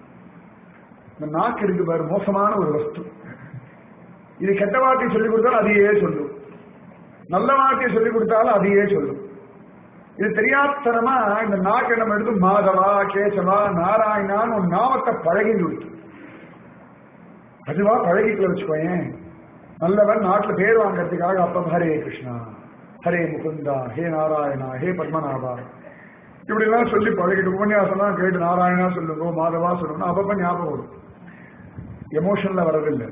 இந்த நாக்கு இருக்கு பாரு மோசமான ஒரு வஸ்து இது கெட்ட வார்த்தை சொல்லிக் கொடுத்தாலும் அதையே சொல்லும் நல்ல வார்த்தையை சொல்லிக் கொடுத்தாலும் அதையே சொல்லும் இது தெரியாதனமா இந்த நாக்கை நம்ம எடுத்து மாதவா கேசவா நாராயணான்னு ஒரு நாமத்தை பழகி கொடுத்து அதுவா பழகிக்கல வச்சுக்கோயேன் நல்லவன் நாட்டுல பேர் வாங்கறதுக்காக அப்ப ஹரே கிருஷ்ணா ஹரே முகுந்தா ஹே நாராயணா ஹே பத்மநாபா இப்படி எல்லாம் சொல்லி பழகிட்டு உபன்யாசம்லாம் கேட்டு நாராயணா சொல்லுங்க மாதவா சொல்லுங்க அப்பப்ப ஞாபகம் வரும் எமோஷன்ல வரதில்லை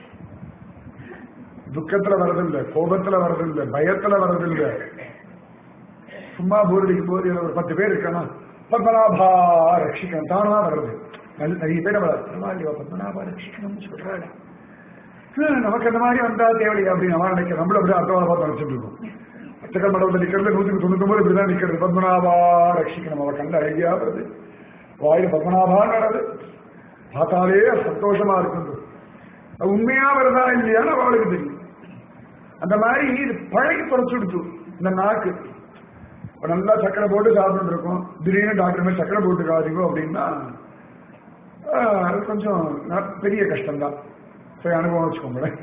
துக்கத்துல வரதில்லை கோபத்துல வரதில்லை பயத்துல வரதில்லை சும்மா போரடிக்கும் போது இதுல ஒரு பத்து பேர் இருக்கானா பத்மநாபா ரட்சிக்கணும் தானா வர்றது நல்ல- நிறைய பேர் வர பரவாயில்லையா பத்மநாபா ரட்சிக்கணும்னு சொல்றாரு ஹம், நமக்கு அந்த மாதிரி வந்தா தேவையா அப்படின்னு அவன் நினைக்க நம்மள அப்படியே அர்த்தவாத பார்த்து நினைச்சிட்டு இருக்கோம் உச்சக்கல் மண்டபத்தில் நிக்கிறது நூத்தி தொண்ணூத்தி இப்படிதான் நிக்கிறது பத்மநாபா ரட்சிக்கணும் அவ கண்ட அழகியா வருது வாயில பத்மநாபா நடது பார்த்தாலே சந்தோஷமா இருக்குது அது உண்மையா வருதா இல்லையான்னு அவளுக்கு தெரியும் அந்த மாதிரி இது பழகி குறைச்சுடுச்சு இந்த நாக்கு இப்ப நல்லா சக்கரை போட்டு சாப்பிட்டு இருக்கோம் திடீர்னு டாக்டர் மாதிரி சக்கரை போட்டுக்காதீங்க அப்படின்னா ஆஹ், அது கொஞ்சம் ந- பெரிய கஷ்டம்தான் சரி அனுபவம் வச்சுக்கோங்களேன்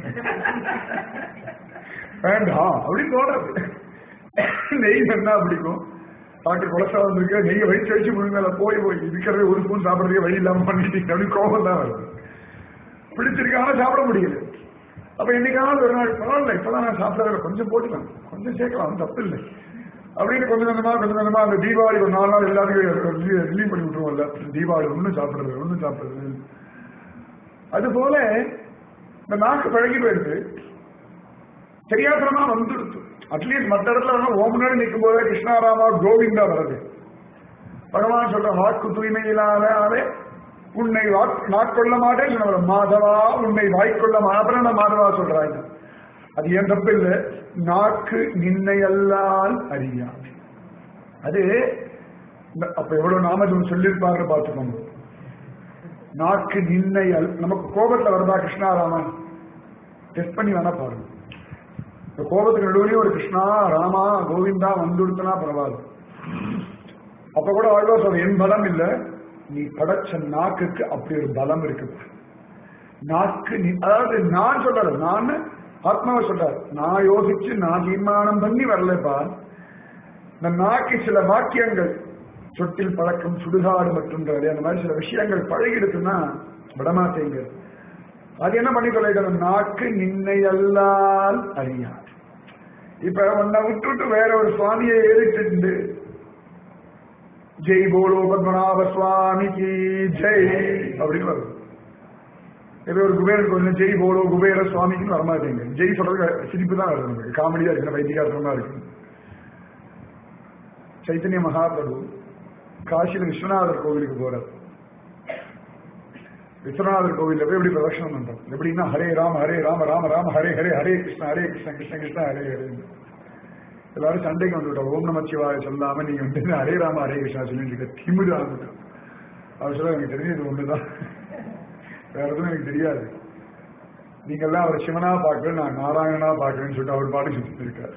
வேண்டாம் அப்படின்னு தோணுது நெய் என்ன பிடிக்கும் டாக்டர் கொலஸ்ட்ரால் வந்திருக்கு நெய்யை வயிற்று வச்சு முழுங்கல போய் போய் இருக்கிறது ஒரு ஸ்பூன் சாப்பிட்றதுக்கு வழி இல்லாம பண்ணிட்டீங்க அப்படின்னு கோபம் தான் வருது பிடிச்சிருக்காங்க சாப்பிட முடியல அப்ப என்னைக்காவது ஒரு நாள் பரவாயில்ல இப்பதான் நான் சாப்பிடறதுல கொஞ்சம் போட்டுக்கலாம் கொஞ்சம் சேர்க்கலாம் ஒண்ணும் தப்பு இல்லை அப்படின்னு கொஞ்சம் கொஞ்சமா கொஞ்சம் கொஞ்சமா அந்த தீபாவளி ஒரு நாலு நாள் எல்லாத்துக்கும் ரிலீவ் பண்ணி விட்டுருவோம்ல தீபாவளி ஒன்றும் சாப்பிடுறது ஒன்றும் சாப்பிடுறது அது போல இந்த நாக்கு பழகி போயிடுது தெரியாதனமா வந்துடுது அட்லீஸ்ட் மற்ற இடத்துல வேணா ஓம் முன்னாடி நிற்கும் போதே கிருஷ்ணாராமா கோவிந்தா வருது பகவான் சொல்ற வாக்கு தூய்மையிலாலே உன்னை வாக்- நாட்கொள்ள மாட்டேன் சொன்ன மாதவா உன்னை வாய்க்கொள்ள மாபரண மாதவா சொல்றாங்க அது ஏன் தப்பு இல்லை நாக்கு நின்னையல்லால் அறியாது அது இந்த- அப்ப எவ்வளவு நாமஜம் சொல்லியிருப்பாருன்னு பார்த்துக்கோங்க நாக்கு நின்னை அல்- நமக்கு கோபத்துல வருதா கிருஷ்ணாராமன் டெஸ்ட் பண்ணி வேணா பாருங்க இந்த கோபத்துக்கு நடுவுலயும் ஒரு கிருஷ்ணா ராமா கோவிந்தா வந்துடுத்துனா பரவாயில்ல அப்ப கூட ஆழ்வார் சொல்ற என் பலம் இல்ல நீ படைச்ச நாக்குக்கு அப்படி ஒரு பலம் இருக்கு நாக்கு நீ அதாவது நான் சொல்றாரு நான் ஆத்மாவை சொல்றாரு நான் யோசிச்சு நான் தீர்மானம் பண்ணி வரலப்பா இந்த நாக்கு சில வாக்கியங்கள் சொட்டில் பழக்கம் சுடுகாடு மற்றும் அந்த மாதிரி சில விஷயங்கள் பழகிடுச்சுன்னா விடமாட்டேங்க அது என்ன பண்ணி தொலைகிறது நாக்கு நின்னையல்லால் அறியாது இப்ப உன்னை விட்டுட்டு வேற ஒரு சுவாமியை ஏறிட்டு ஜெய் போலோ பத்மநாப சுவாமிக்கு ஜெய் அப்படின்னு வருது ஏதோ ஒரு குபேரன் கொஞ்சம் ஜெய் போலோ குபேர சுவாமிக்குன்னு வரமாட்டேங்க ஜெய் சொல்றது சிரிப்பு தான் வருது நமக்கு காமெடியா இருக்கு வைத்திகாசனமா இருக்கு சைத்தன்ய மகாபிரபு காசியில விஸ்வநாதர் கோவிலுக்கு போறார் விஸ்வநாதர் கோவில்ல போய் எப்படி பிரதட்சணம் பண்றோம் எப்படின்னா ஹரே ராம ஹரே ராம ராம ராம ஹரே ஹரே ஹரே கிருஷ்ண ஹரே கிருஷ்ண கிருஷ்ண கிருஷ்ண ஹரே ஹரே எல்லாரும் சண்டைக்கு வந்துவிட்டோம் ஓம் நமச்சிவாய சொல்லாம நீங்க வந்து ஹரே ராம ஹரே கிருஷ்ணா சொல்லிட்டு இருக்க திமிரு ஆரம்பிட்டோம் அவர் சொல்ல எனக்கு தெரிஞ்சது ஒண்ணுதான் வேற எதுவும் எனக்கு தெரியாது நீங்க எல்லாம் அவர் சிவனா பார்க்கல நான் நாராயணனா பார்க்கறேன்னு சொல்லிட்டு அவர் பாட்டு சுத்திட்டு இருக்காரு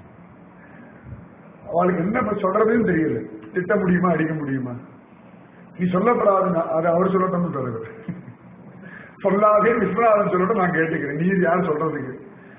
அவளுக்கு என்ன இப்ப சொல்றதுன்னு தெரியல திட்ட முடியுமா அடிக்க முடியுமா நீ சொல்லப்படாதுன்னா அது அவர் சொல்லட்டும்னு சொல்லுங்க சொல்லாதே விஸ்வநாதன் சொல்லட்டும் நான் கேட்டுக்கிறேன் நீ யார் சொல்றதுக்கு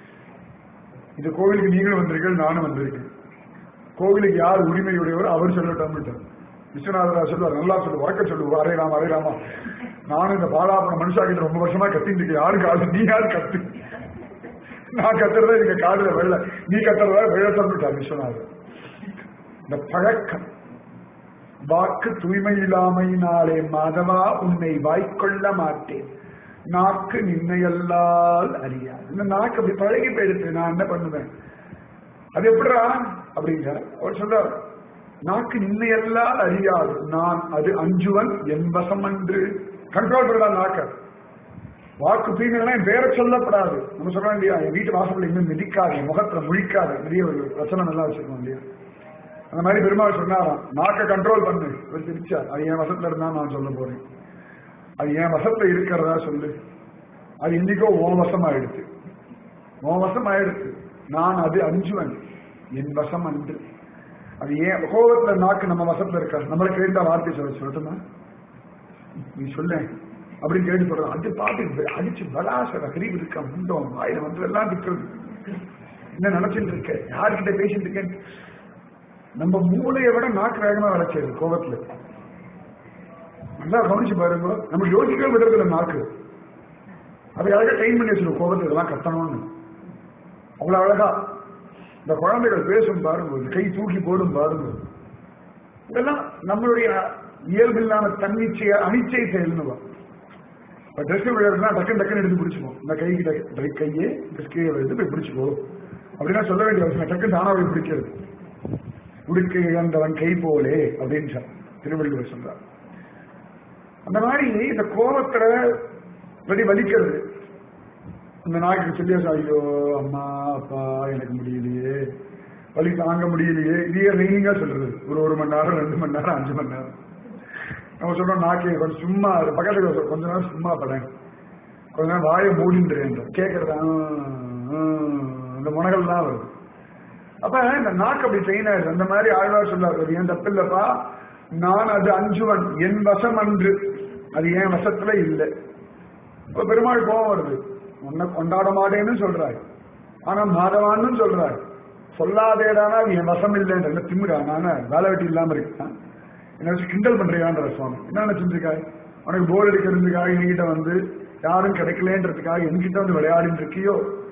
இந்த கோவிலுக்கு நீங்களும் வந்திருக்கீங்க நானும் வந்திருக்கேன் கோவிலுக்கு யார் உரிமையுடையவர் அவர் சொல்லட்டும் விஸ்வநாதரா சொல்லுவார் நல்லா சொல்லு உறக்க சொல்லு அரே ராமா அரே ராமா நானும் இந்த பாலாபுரம் மனுஷா கிட்ட ரொம்ப வருஷமா கத்திட்டு இருக்கேன் யாரு காது நீ யாரு கத்து நான் கத்துறதா எங்க காதுல வெள்ள நீ கத்துறதா வெள்ள சொல்லிட்டார் விஸ்வநாதர் இந்த பழக்கம் வாக்கு தூய்மை இல்லாமையினாலே மாதவா உன்னை வாய்க்கொள்ள மாட்டேன் நாக்கு நின்னையல்லால் அறியாது இந்த நாக்கு அப்படி பழகி போயிடுச்சு நான் என்ன பண்ணுவேன் அது எப்படிடா அப்படிங்கிறார் அவர் சொல்றார் நாக்கு நின்னையல்லால் அறியாது நான் அது அஞ்சுவன் என் வசம் என்று கண்ட்ரோல் பண்ணா நாக்க வாக்கு தூய்மைனா என் பேரை சொல்லப்படாது நம்ம சொல்றோம் இல்லையா என் வீட்டு வாசல்ல இன்னும் மிதிக்காது என் முகத்துல முழிக்காது நிறைய ஒரு வசனம் எல்லாம் வச்சிருக்கோம் இல்லையா அந்த மாதிரி பெருமாள் சொன்னாராம் நாக்க கண்ட்ரோல் பண்ணு இவர் சிரிச்சார் அது என் வசத்துல இருந்தா நான் சொல்ல போறேன் அது என் வசத்துல இருக்கிறதா சொல்லு அது இன்னைக்கோ உன் வசம் ஆயிடுச்சு உன் வசம் ஆயிடுச்சு நான் அது அஞ்சுவன் என் வசம் அன்று அது ஏன் கோபத்துல நாக்கு நம்ம வசத்துல இருக்கா நம்மளுக்கு கேட்ட வார்த்தை சொல்ல சொல்லட்டுமா நீ சொல்ல அப்படின்னு கேட்டு சொல்றோம் அது பாட்டு அடிச்சு பலாசர கரீப் இருக்க முண்டோம் வாயில வந்து எல்லாம் திக்கிறது என்ன நினைச்சிட்டு இருக்க யார்கிட்ட பேசிட்டு இருக்கேன் நம்ம மூளையை விட நாக்கு வேகமா வளர்ச்சது கோபத்துல நல்லா கவனிச்சு பாருங்க நம்ம யோசிக்க விடுறதுல நாக்கு அதை அழகா ட்ரெயின் பண்ணி வச்சிருக்கோம் கோபத்துல இதெல்லாம் கத்தணும்னு அவ்வளவு அழகா இந்த குழந்தைகள் பேசும் பாருங்க கை தூக்கி போடும் பாருங்க இதெல்லாம் நம்மளுடைய இயல்பில்லான தன்னிச்சைய அனிச்சை செயல்னு இப்ப ட்ரெஸ் விழுறதுனா டக்குன்னு டக்குன்னு எடுத்து பிடிச்சிப்போம் இந்த கைக்கு டக்கு கையே ட்ரெஸ் கீழே எடுத்து போய் பிடிச்சிக்கோ அப்படின்னா சொல்ல வேண்டிய அவசியம் டக்குன்னு தானா போய் பிடிக்கிறது உடுக்கை இழந்தவன் கை போலே அப்படின்னு சொல் திருவள்ளுவர் சொல்றார் அந்த மாதிரி இந்த கோபத்துல பிரதி வலிக்கிறது அந்த நாய்க்கு சொல்லி ஐயோ அம்மா அப்பா எனக்கு முடியலையே வலி தாங்க முடியலையே இதையே ரைனிங்கா சொல்றது ஒரு ஒரு மணி நேரம் ரெண்டு மணி நேரம் அஞ்சு மணி நேரம் நம்ம சொல்றோம் நாக்கே கொஞ்சம் சும்மா இரு, பக்கத்துல ஒரு கொஞ்ச நேரம் சும்மா படம் கொஞ்ச நேரம் வாயை மூடின்றேன் கேட்கறது ஆ, ஆ, இந்த முனைகள் தான் வருது அப்ப இந்த நாக்கு அப்படி ட்ரெயின் ஆயிடுது அந்த மாதிரி ஆழ்வார் சொல்லார் அது ஏன் தப்பு இல்லப்பா நான் அது அஞ்சுவன் என் வசம் அன்று அது என் வசத்துல இல்லை இப்ப பெருமாள் கோபம் வருது உன்னை கொண்டாட மாட்டேன்னு சொல்றாரு ஆனா மாதவான்னு சொல்றாரு சொல்லாதேடானா அது என் வசம் இல்லைன்ற என்ன திமிரா நானே வேலை வெட்டி இல்லாம இருக்கேன் என்ன வச்சு கிண்டல் பண்றியான்ற சுவாமி என்ன நினைச்சிருக்காய் உனக்கு போர் அடிக்கிறதுக்காக என்கிட்ட வந்து யாரும் கிடைக்கலன்றதுக்காக என்கிட்ட வந்து விளையாடிட்டு இருக்கியோ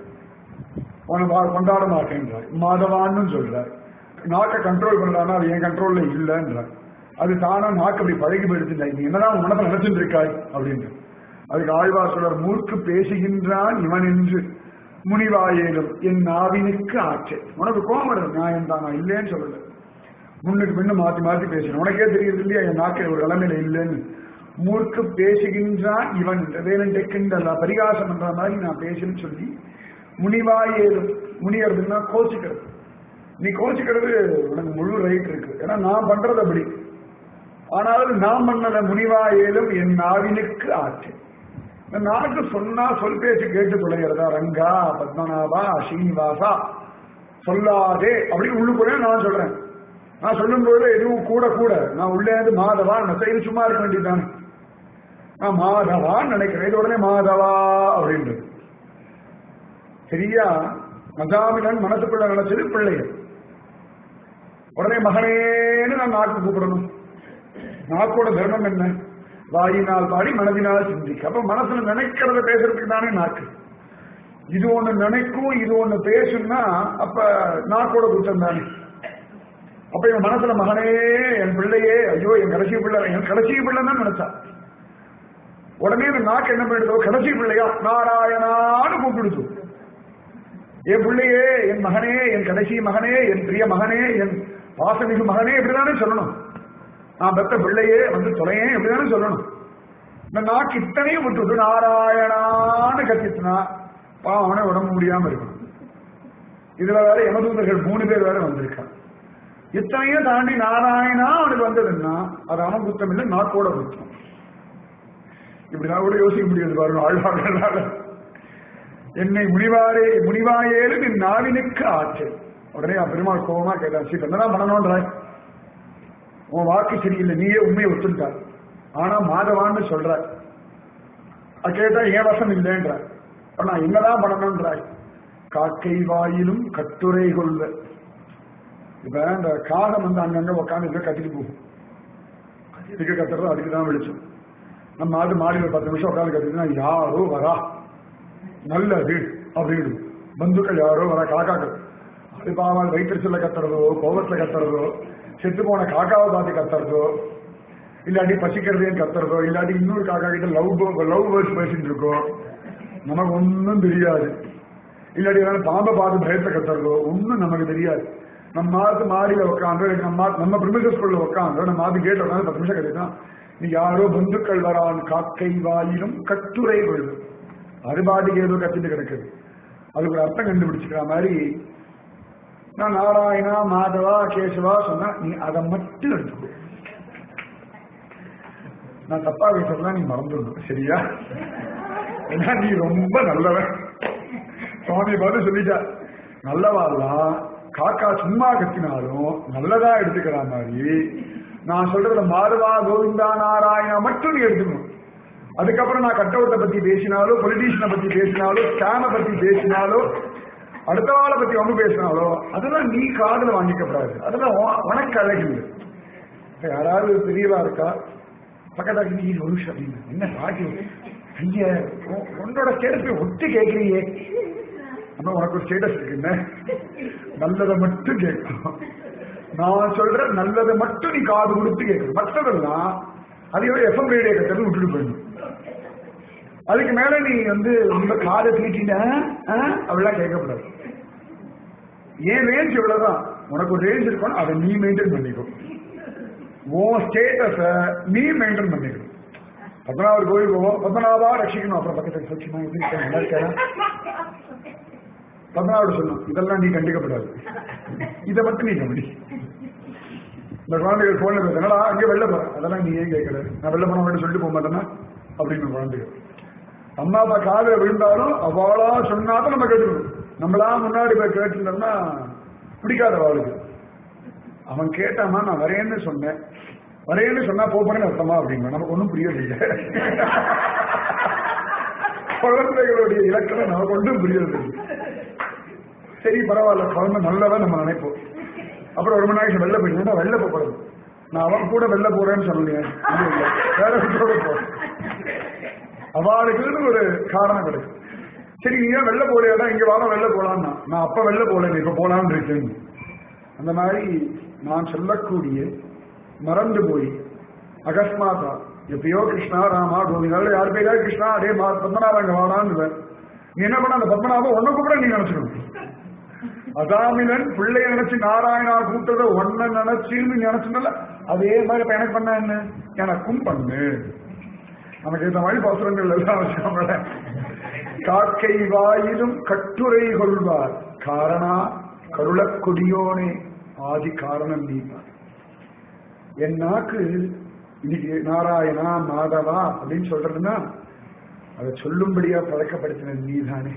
உன வா- கொண்டாட மாட்டேன்றார் மாதவான்னு சொல்றார் நாக்கை கண்ட்ரோல் பண்றானா அது என் கண்ட்ரோல்ல இல்லைன்றார் அது தானா நாக்கு அப்படி பழகி போயிடுச்சு நீ என்னதான் உன் மனசுல நினைச்சிட்டு இருக்காய் அப்படின்ட்டு அதுக்கு ஆழ்வார் சொல்றார் மூர்க்கு பேசுகின்றான் இவன் என்று முனிவாயேலும் என் நாவினுக்கு ஆச்சு உனக்கு கோபம் வருது நியாயம் தான் நான் இல்லைன்னு சொல்லல முன்னுக்கு பின்ன மாத்தி மாத்தி பேசுறேன் உனக்கே தெரியுது இல்லையா என் நாக்கு ஒரு நிலைமையில இல்லைன்னு மூர்க்கு பேசுகின்றான் இவன் வேலண்டை கிண்டல பரிகாசம் பண்ற மாதிரி நான் பேசுன்னு சொல்லி முனிவாயேலும் முனியறதுன்னா கோச்சிக்கிறது நீ கோச்சிக்கிறது உனக்கு முழு ரைட் இருக்கு ஏன்னா நான் பண்றது அப்படி ஆனாலும் நான் பண்ணத முனிவாயேலும் என் நாவினுக்கு ஆச்சு இந்த நாக்கு சொன்னா சொல் பேச்சு கேட்டு தொலைகிறதா ரங்கா பத்மநாபா ஸ்ரீனிவாசா சொல்லாதே அப்படின்னு உள்ளுக்குள்ளே நான் சொல்றேன் நான் சொல்லும்போது எதுவும் கூட கூட நான் உள்ளே இருந்து மாதவா நான் செய்து சும்மா இருக்க வேண்டியதுதானே நான் மாதவான்னு நினைக்கிறேன் இது உடனே மாதவா அப்படின்றது சரியா மதாமிலன் மனசுக்குள்ள நினைச்சது பிள்ளைகள் உடனே மகனேன்னு நான் நாக்கு கூப்பிடணும் நாக்கோட தர்மம் என்ன வாயினால் பாடி மனதினால் சிந்திக்க அப்ப மனசுல நினைக்கிறத பேசுறதுக்கு தானே நாக்கு இது ஒண்ணு நினைக்கும் இது ஒண்ணு பேசும்னா அப்ப நாக்கோட குற்றம் தானே அப்ப இவன் மனசுல மகனே என் பிள்ளையே ஐயோ என் கடைசி பிள்ளை என் கடைசி பிள்ளை தான் நினைச்சா உடனே இந்த நாக்கு என்ன பண்ணிடுதோ கடைசி பிள்ளையா நாராயணான்னு கூப்பிடுது என் பிள்ளையே என் மகனே என் கடைசி மகனே என் பிரிய மகனே என் பாசமிகு மகனே இப்படிதானே சொல்லணும் நான் பெத்த பிள்ளையே வந்து தொலையேன் இப்படிதானே சொல்லணும் இந்த நாக்கு இத்தனையும் விட்டுட்டு நாராயணான்னு கத்திச்சுனா பாவனை உடம்பு முடியாம இருக்கணும் இதுல வேற யமதூதர்கள் மூணு பேர் வேற வந்திருக்காங்க இத்தனையும் தாண்டி நாராயணா அவனுக்கு வந்ததுன்னா அது அவன் குத்தம் இல்லை நாக்கோட குத்தம் இப்படிதான் கூட யோசிக்க முடியாது பாருங்க ஆழ்வார்களால என்னை முனிவாரே முனிவாயேலும் என் நாவினுக்கு ஆற்று உடனே அவன் பெருமாள் கோபமா கேட்டான் சரி என்னதான் பண்ணணும்ன்ற உன் வாக்கு சரியில்லை நீயே உண்மையை ஒத்துட்டா ஆனா மாதவான்னு சொல்ற அது கேட்டா ஏன் வசம் இல்லைன்ற அப்ப நான் என்னதான் பண்ணணும்ன்றாய் காக்கை வாயிலும் கட்டுரை கொள்வ இப்ப இந்த காகம் வந்து அங்கங்க உட்காந்து இருக்க கத்திட்டு போகும் இதுக்கு கத்துறது அதுக்கு தான் வெளிச்சம் நம்ம அது மாடியில் பத்து நிமிஷம் உட்காந்து கத்திட்டுனா யாரோ வரா நல்லது அப்படின்னு பந்துக்கள் யாரோ வர காக்காக்கள் அது பாவம் வயிற்றுல கத்துறதோ கோபத்துல கத்துறதோ செத்து போன காக்காவை பார்த்து கத்துறதோ இல்லாட்டி பசிக்கிறதேன்னு கத்துறதோ இல்லாட்டி இன்னொரு காக்கா கிட்ட லவ் லவ் வேர்ட்ஸ் பேசிட்டு இருக்கோம் நமக்கு ஒன்றும் தெரியாது இல்லாட்டி ஏதாவது பாம்பை பார்த்து பயத்தை கத்துறதோ ஒன்றும் நமக்கு தெரியாது நம்ம மாத்து மாடியில உட்காந்து நம்ம நம்ம பிரிமிசஸ் ஸ்கூல்ல உட்காந்து நம்ம மாத்து கேட்ல உட்காந்து பத்து நிமிஷம் கட்டிதான் நீ யாரோ பந்துக்கள் வரான் காக்கை வாயிலும் கட்டுரை கொள்வது அது பாட்டுக்கு ஏதோ கத்திட்டு கிடக்குது அதுக்கு ஒரு அர்த்தம் கண்டுபிடிச்சுக்கிற மாதிரி நான் நாராயணா மாதவா கேசவா சொன்னா நீ அதை மட்டும் எடுத்துக்கோ நான் தப்பா பேசுறதுலாம் நீ மறந்துடணும் சரியா ஏன்னா நீ ரொம்ப நல்லவன் சுவாமி பார்த்து சொல்லிட்டா நல்லவாலாம் காக்கா சும்மா கத்தினாலும் நல்லதா எடுத்துக்கிற மாதிரி நான் சொல்றத மாறுவா கோவிந்தா நாராயணா மட்டும் நீ எடுத்துக்கணும் அதுக்கப்புறம் நான் கட்டவுட்டை பத்தி பேசினாலோ பொலிட்டீஷியனை பத்தி பேசினாலோ ஸ்கேமை பத்தி பேசினாலோ அடுத்த வாழை பத்தி ஒன்று பேசினாலோ அதெல்லாம் நீ காதுல வாங்கிக்கப்படாது அதெல்லாம் உன்- உனக்கு அழகில்லை இப்ப யாராவது பெரியவா இருக்கா பக்கத்தாக்கி நீ ஒரு நிமிஷம் அப்படின்னு என்ன ராஜு ஐயா உன்- உன்னோட ஸ்டேட்டஸ் போய் ஒட்டு கேட்கறியே ஆனா உனக்கு ஒரு ஸ்டேட்டஸ் இருக்கு என்ன நல்லதை மட்டும் கேட்கணும் நான் சொல்ற நல்லதை மட்டும் நீ காது கொடுத்து கேட்கணும் மற்றதெல்லாம் அதையோட எஃப்எம் ரேடியோ கட்டது விட்டுட்டு போயிடணும் அதுக்கு மேல நீ வந்து ரொம்ப காதை தீட்டின அப்படிலாம் கேட்கக்கூடாது ஏன் ரேஞ்ச் இவ்வளவுதான் உனக்கு ஒரு ரேஞ்ச் இருக்கணும் அதை நீ மெயின்டைன் பண்ணிக்கோ உன் ஸ்டேட்டஸ நீ மெயின்டைன் பண்ணிக்கணும் பத்மநாபர் கோயில் போவோம் பத்மநாபா ரட்சிக்கணும் அப்புறம் பக்கத்துல சௌக்கியமா எப்படி இருக்க நல்லா இருக்கா பத்மநாபோட சொன்னான் இதெல்லாம் நீ கண்டிக்கப்படாது இதை மட்டும் நீ கவனி இந்த குழந்தைகள் போன்ல பேச என்னடா அங்கே வெளில போறேன் அதெல்லாம் நீ ஏன் கேட்கல நான் வெளில போன மட்டும் சொல்லிட்டு போக மாட்டேன்னா அப்படின்னு குழந்தைகள் அம்மா அப்பா காதுல விழுந்தாலும் அவளா சொன்னாதான் நம்ம கேட்டுக்கணும் நம்மளா முன்னாடி போய் கேட்டுருந்தோம்னா பிடிக்காத அவளுக்கு அவன் கேட்டாமா நான் வரேன்னு சொன்னேன் வரேன்னு சொன்னா போறேன்னு அர்த்தமா அப்படிங்க நமக்கு ஒன்றும் புரியலையே குழந்தைகளுடைய இலக்கணம் நமக்கு ஒன்றும் புரியறது சரி பரவாயில்ல குழந்தை நல்லதான் நம்ம நினைப்போம் அப்புறம் ஒரு மணி நேரம் வெளில போயிட்டு வெளில போகக்கூடாது நான் அவன் கூட வெளில போறேன்னு சொல்லலையே இல்ல, இல்ல. வேற கூட போறேன் அவளுக்குன்னு ஒரு காரணம் கிடைக்கும் சரி நீங்க வெளில போறியாடா இங்க வாரம் வெளில போலான்னா நான் அப்ப வெளில போல இப்ப போலான்னு இருக்கேன் அந்த மாதிரி நான் சொல்லக்கூடிய மறந்து போய் அகஸ்மாதா எப்பயோ கிருஷ்ணா ராமா கோவிந்தா யார் பேரா கிருஷ்ணா அதே மா- பத்மநாபம் அங்க வாடான்னு நீ என்ன பண்ண அந்த பத்மநாபம் ஒன்ன கூட நீ நினைச்சுக்கணும் அதாமிலன் பிள்ளைய நினைச்சு நாராயணா கூட்டத ஒன்ன நினைச்சுன்னு நினைச்சுனல அதே மாதிரி இப்ப எனக்கு பண்ண என்ன எனக்கும் பண்ணு நமக்கு இந்த மாதிரி பாசுரங்கள் எல்லாம் வச்சுக்கோங்கள காக்கை வாயிலும் கட்டுரை கொள்வார் காரணா கருளக் கொடியோனே ஆதி காரணம் நீ என் நாக்கு இன்னைக்கு நாராயணா மாதவா அப்படின்னு சொல்றதுன்னா அதை சொல்லும்படியா பழக்கப்படுத்தின நீதானே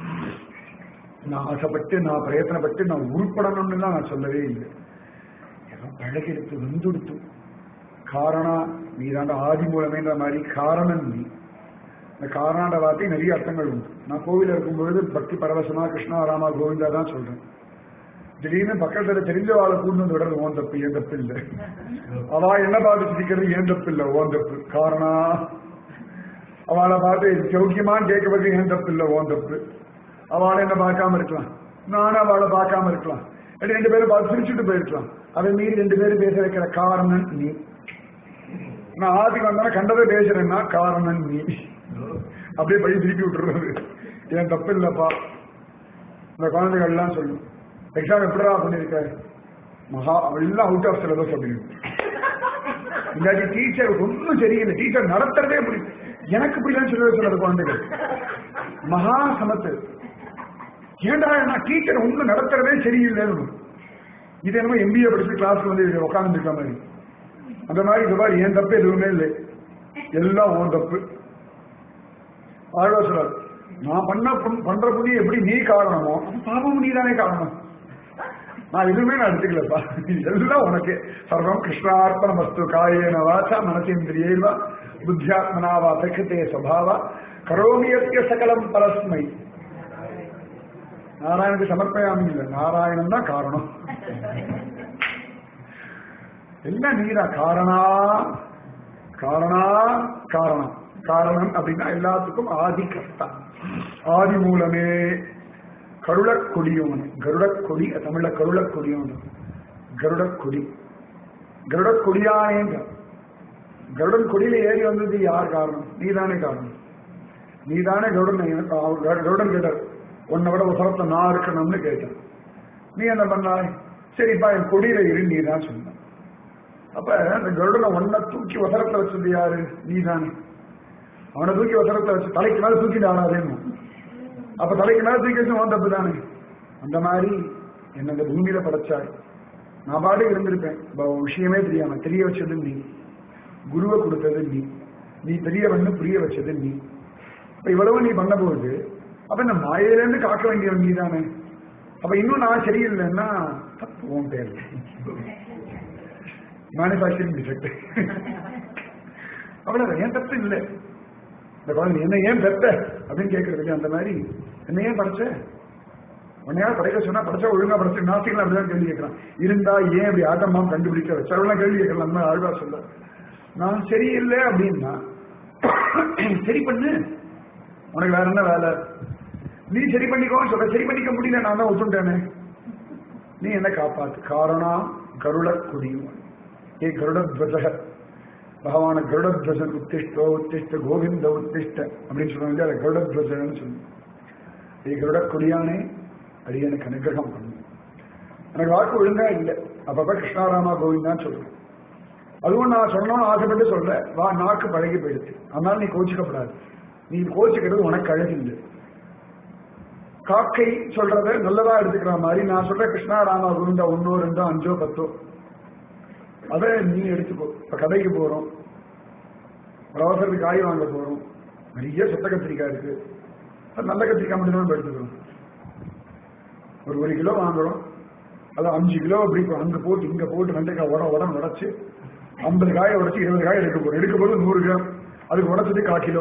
நான் ஆசைப்பட்டு நான் பிரயத்தனப்பட்டு நான் உருப்படணும்னு நான் சொல்லவே இல்லை ஏதோ பழகெடுத்து வந்துடுத்து காரணா நீ தாண்ட ஆதி மூலமேன்ற மாதிரி காரணம் நீ இந்த காரணாண்ட வார்த்தை நிறைய அர்த்தங்கள் உண்டு நான் கோவில இருக்கும்பொழுது பக்தி பரவசமா கிருஷ்ணா ராமா கோவிந்தா தான் சொல்றேன் திடீர்னு பக்கத்துல தெரிஞ்ச வாழை கூண்டு வந்து விடுறது ஓன் தப்பு ஏன் தப்பு இல்லை அவ என்ன பார்த்து சிரிக்கிறது ஏன் தப்பு இல்லை ஓன் தப்பு காரணா அவளை பார்த்து சௌக்கியமான்னு கேட்கறது ஏன் தப்பு இல்லை ஓன் தப்பு அவளை என்ன பார்க்காம இருக்கலாம் நானும் அவளை பார்க்காம இருக்கலாம் இல்லாட்டி ரெண்டு பேரும் பார்த்து சிரிச்சுட்டு போயிருக்கலாம் அதை மீறி ரெண்டு பேரும் பேச வைக்கிற காரணம் நீ நான் ஆதிக்கு வந்தா கண்டதை பேசுறேன்னா காரணம் நீ அப்படியே பழி திருப்பி விட்டுறது ஏன் தப்பு இல்லப்பா இந்த குழந்தைகள் எல்லாம் சொல்லும் எக்ஸாம் எப்படிடா பண்ணிருக்க மகா எல்லாம் அவுட் ஆஃப் சிலபஸ் அப்படின்னு இல்லாட்டி டீச்சர் ஒன்றும் சரியில்லை டீச்சர் நடத்துறதே முடியும் எனக்கு புரியலன்னு சொல்லவே சொல்லாது குழந்தைகள் மகா சமத்து ஏண்டா நான் டீச்சர் ஒன்றும் நடத்துறதே சரியில்லைன்னு இது என்னமோ எம்பிஏ படிச்சு கிளாஸ்க்கு வந்து உட்கார்ந்து இருக்க மாதிரி அந்த மாதிரி இந்த மாதிரி என் தப்பு எதுவுமே இல்லை எல்லாம் உன் தப்பு ஆழ்வா சொல்றாரு நான் பண்ண புண்- பண்ற புண்ணியம் எப்படி நீ காரணமோ பாபம் நீ தானே காரணம் நான் எதுவுமே நான் எடுத்துக்கலப்பா எல்லாம் உனக்கு சர்வம் கிருஷ்ணார்ப்பண வஸ்து காயேன வாச்சா மனசேந்திரியேவா புத்தியாத்மனா வா பிரகிருத்தே சபாவா கரோமியத்திய சகலம் பரஸ்மை நாராயணுக்கு சமர்ப்பயாமி இல்லை நாராயணன் தான் காரணம் எல்லாம் நீரா காரணா காரணா காரணம் காரணம் அப்படின்னா எல்லாத்துக்கும் ஆதி கர்த்தா ஆதி மூலமே கருளக்கொடியோன் கருடக்கொடி தமிழ்ல கருளக்கொடியோன் கருடக்கொடி கருடக்கொடியானேங்க கருடன் கொடியில ஏறி வந்தது யார் காரணம் நீதானே காரணம் நீதானே கருடன் எனக்கு அவ- கருடன் கேட்டார் உன்னை விட உசரத்தை நான் இருக்கணும்னு கேட்டேன் நீ என்ன பண்ணாய் சரிப்பா என் கொடியில இரு நீ தான் சொன்ன அப்ப அந்த கருடனை ஒன்ன தூக்கி வசரத்தை வச்சது யாரு நீதானே அவனை தூக்கி வசரத்தை வச்சு தலைக்கு மேல தூக்கிட்டு ஆடாதேன்னு அப்ப தலைக்கு மேல தூக்கி வச்சு உன் தப்பு தானே அந்த மாதிரி என்ன இந்த பூமியில படைச்சாய் நான் பாட்டுக்கு இருந்திருப்பேன் ப- விஷயமே தெரியாம தெரிய வச்சது நீ குருவை கொடுத்தது நீ நீ பெரியவன்னு புரிய வச்சது நீ அப்ப இவ்வளவு நீ பண்ண போது அப்ப இந்த மாயிலிருந்து காக்க வேண்டியவன் நீ தானே அப்ப இன்னும் நான் சரியில்லைன்னா தப்பு உன் பேர் மேனுஃபேக்சரிங் டிஃபெக்ட் அவ்வளவு ஏன் தப்பு இல்லை இந்த குழந்தை என்ன ஏன் பெத்த அப்படின்னு கேட்கறது இல்லையா அந்த மாதிரி என்ன ஏன் படிச்ச உன்னையா படைக்க சொன்னா படிச்சா ஒழுங்கா படிச்சு நாசிகள் அப்படிதான் கேள்வி கேட்கறான் இருந்தா ஏன் இப்படி ஆட்டமாம் கண்டுபிடிக்க வச்சவெல்லாம் கேள்வி கேட்கலாம் அந்த மாதிரி ஆழ்வா சொல்ல நான் சரியில்லை அப்படின்னா சரி பண்ணு உனக்கு வேற என்ன வேலை நீ சரி பண்ணிக்கோன்னு சொல்ற சரி பண்ணிக்க முடியல நான் தான் ஒத்துட்டேனே நீ என்ன காப்பாத்து காரணா கருட குடியும் ஏ கருடத்வஜ பகவான கருடத்வஜன் உத்திஷ்டோ உத்திஷ்ட கோவிந்த உத்திஷ்ட அப்படின்னு சொல்லுவாங்க அதை கருடத்வஜன் சொல்லு ஏ கருட கொடியானே அது எனக்கு அனுகிரகம் பண்ணு எனக்கு வாக்கு ஒழுங்கா இல்லை அப்பப்ப கிருஷ்ணாராமா கோவிந்தான் சொல்றேன் அதுவும் நான் சொல்லணும்னு ஆசைப்பட்டு சொல்றேன் வா நாக்கு பழகி போயிடுச்சு அதனால நீ கோச்சிக்கப்படாது நீ கோச்சிக்கிறது உனக்கு அழகு இல்லை காக்கை சொல்றத நல்லதா எடுத்துக்கிற மாதிரி நான் சொல்ற கிருஷ்ணா ராமா குருந்தா ஒன்னோ ரெண்டோ அஞ்சோ பத்தோ அதை நீ எடுத்துக்கோ இப்ப கடைக்கு போறோம் ஒரு அவசரத்துக்கு காய் வாங்க போறோம் நிறைய சொத்த கத்திரிக்காய் இருக்கு அது நல்ல கத்திரிக்காய் மட்டும் தான் எடுத்துக்கிறோம் ஒரு ஒரு கிலோ வாங்குறோம் அது அஞ்சு கிலோ அப்படி அங்க போட்டு இங்க போட்டு வெண்டைக்காய் உட உடம்பு உடச்சு ஐம்பது காயை உடச்சு இருபது காய் எடுக்க போறோம் எடுக்க போது நூறு கிராம் அதுக்கு உடச்சது கா கிலோ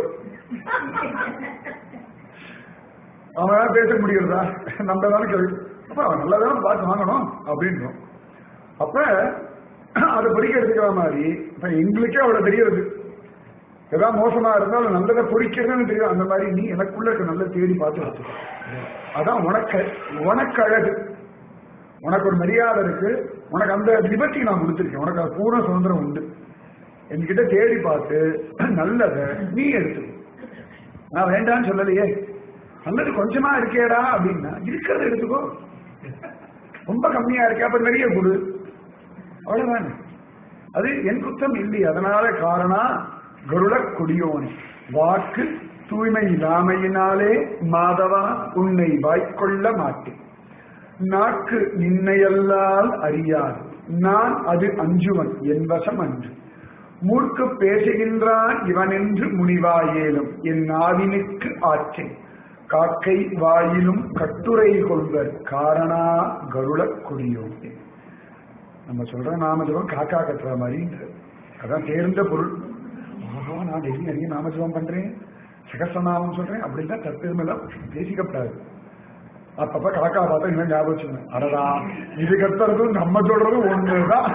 அவன் பேச முடிகிறதா நம்ம தானே கேள்வி அப்ப அவன் நல்லதானே பார்த்து வாங்கணும் அப்படின்றோம் அப்ப அதை பொறிக்க எடுத்துக்கிற மாதிரி இப்ப எங்களுக்கே அவ்வளவு தெரியாது ஏதாவது மோசமா இருந்தாலும் நல்லதை பொறிக்கிறதுன்னு தெரியும் அந்த மாதிரி நீ எனக்குள்ள இருக்க நல்ல தேடி பார்த்து வச்சுக்கோ அதான் உனக்கு உனக்கு அழகு உனக்கு ஒரு மரியாதை இருக்கு உனக்கு அந்த லிபர்ட்டி நான் கொடுத்துருக்கேன் உனக்கு அது பூர்ண சுதந்திரம் உண்டு என்கிட்ட தேடி பார்த்து நல்லதை நீ எடுத்து நான் வேண்டாம்னு சொல்லலையே நல்லது கொஞ்சமா இருக்கேடா அப்படின்னா இருக்கிறத எடுத்துக்கோ ரொம்ப கம்மியா இருக்கே அப்ப நிறைய கொடு அவ்வளவுதானே அது என் குத்தம் இல்லை அதனால காரணம் கருட கொடியோனே வாக்கு தூய்மை இல்லாமையினாலே மாதவா உன்னை வாய்க்கொள்ள மாட்டேன் நாக்கு நின்னையல்லால் அறியாது நான் அது அஞ்சுவன் என் வசம் அன்று மூர்க்கு பேசுகின்றான் இவன் என்று முனிவாயேலும் என் நாவினுக்கு ஆற்றேன் காக்கை வாயிலும் கட்டுரை கொள்வர் காரணா கருட கொடியோனே நம்ம சொல்ற நாமஜபம் காக்கா கட்டுற மாதிரி அதான் தேர்ந்த பொருள் ஆஹா நான் டெய்லி நிறைய நாமஜபம் பண்றேன் சகசநாமம் சொல்றேன் அப்படின்னா தற்பெருமெல்லாம் பேசிக்கப்படாது அப்பப்ப காக்கா பார்த்தா இன்னும் ஞாபகம் வச்சுக்கணும் அடடா இது கத்துறதும் நம்ம சொல்றதும் ஒண்ணுதான்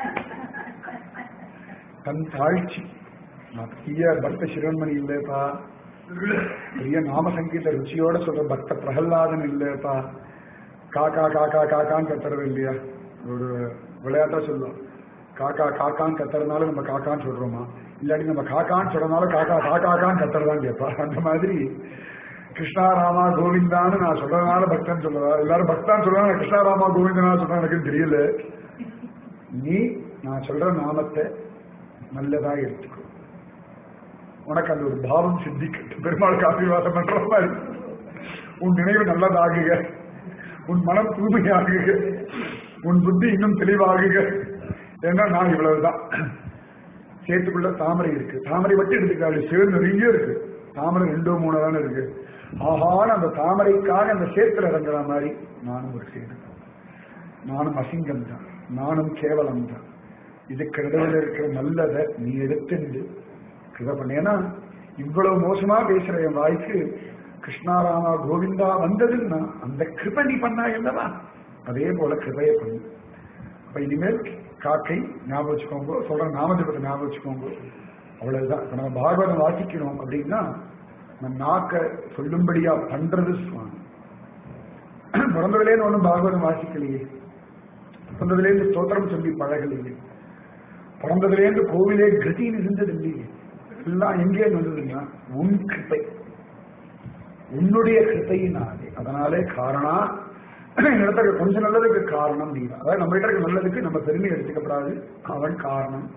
தன் தாழ்ச்சி நான் பெரிய பக்த சிரோன்மணி இல்லப்பா பெரிய நாம சங்கீத ருச்சியோட சொல்ற பக்த பிரகல்லாதன் இல்லப்பா காக்கா காக்கா காக்கான்னு கத்துறது இல்லையா ஒரு விளையாட்டா சொல்லுவோம் காக்கா காக்கான்னு கத்துறதுனால நம்ம காக்கான்னு சொல்றோமா இல்லாட்டி நம்ம காக்கான்னு சொல்றதுனால காக்கா காக்காக்கான்னு கத்துறதான் கேட்பா அந்த மாதிரி கிருஷ்ணா ராமா கோவிந்தான்னு நான் சொல்றதுனால பக்தன் சொல்றதா எல்லாரும் பக்தான் சொல்றாங்க கிருஷ்ணா ராமா கோவிந்தனா சொல்றா எனக்கு தெரியல நீ நான் சொல்ற நாமத்தை நல்லதா எடுத்துக்கோ உனக்கு அந்த ஒரு பாவம் சித்திக்கட்டும் பெருமாள் ஆசீர்வாதம் பண்ற மாதிரி உன் நினைவு நல்லதாகுக உன் மனம் தூய்மையாகுக உன் புத்தி இன்னும் தெளிவாகுக ஏன்னா நான் இவ்வளவுதான் சேத்துக்குள்ள தாமரை இருக்கு தாமரை மட்டும் எடுத்துக்காது சேர் நிறைய இருக்கு தாமரை ரெண்டோ மூணோ தானே இருக்கு ஆஹான அந்த தாமரைக்காக அந்த சேத்துல இறங்குற மாதிரி நானும் ஒரு சேரு நானும் அசிங்கம் தான் நானும் கேவலம் தான் இதுக்கு நடுவில் இருக்கிற நல்லதை நீ எடுத்துண்டு கிருப பண்ண ஏன்னா இவ்வளவு மோசமா பேசுற என் வாய்க்கு கிருஷ்ணாராமா கோவிந்தா வந்ததுன்னா அந்த கிருப நீ பண்ணா இல்லவா அதே போல கிருபையை பண்ணு அப்ப இனிமேல் காக்கை ஞாபகம் வச்சுக்கோங்க சொல்ற நாமஜபத்தை ஞாபகம் வச்சுக்கோங்க அவ்வளவுதான் இப்ப நம்ம பாகவதம் வாசிக்கணும் அப்படின்னா நம்ம நாக்க சொல்லும்படியா பண்றது சுவாமி பிறந்ததுலேருந்து ஒன்றும் பாகவதம் வாசிக்கலையே பிறந்ததுலேருந்து ஸ்தோத்திரம் சொல்லி பழகலையே பிறந்ததுலேருந்து கோவிலே கதின்னு இருந்தது இல்லையே எல்லாம் எங்கே வந்ததுன்னா உன் கிருப்பை உன்னுடைய கிருப்பையினாலே அதனாலே காரணா இடத்துல கொஞ்சம் நல்லதுக்கு காரணம் நீ தான் அதாவது நம்ம கிட்ட இருக்க நல்லதுக்கு நம்ம பெருமை எடுத்துக்கப்படாது அவன் காரணம்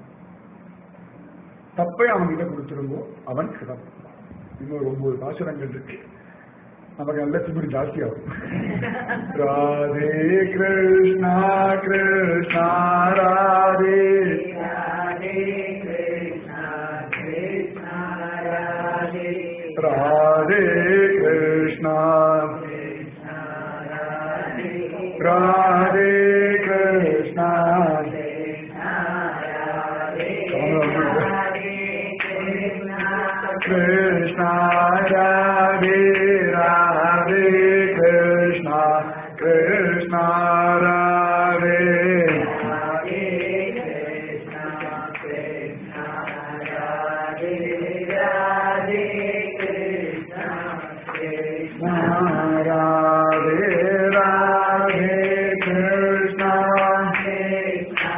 தப்பை அவன் கிட்ட கொடுத்துருங்கோ அவன் கிடம் இன்னொரு ஒன்பது பாசுரங்கள் இருக்கு நமக்கு நல்ல திமிரி ஜாஸ்தி ஆகும் ராதே கிருஷ்ணா கிருஷ்ணா ராதே ராதே கிருஷ்ணா கிருஷ்ணா ராதே ராதே கிருஷ்ணா கிருஷ்ணா ராதே ராதே கிருஷ்ணா கிருஷ்ணா ராதே கவனம் வந்து. ராதே கிருஷ்ணா கிருஷ்ணா ராதே ராதே கிருஷ்ணா கிருஷ்ணா ராதே ராதே கிருஷ்ணா கிருஷ்ணா ராதே ராதே கிருஷ்ணா கிருஷ்ணா ராதே ராதே கிருஷ்ணா கிருஷ்ணா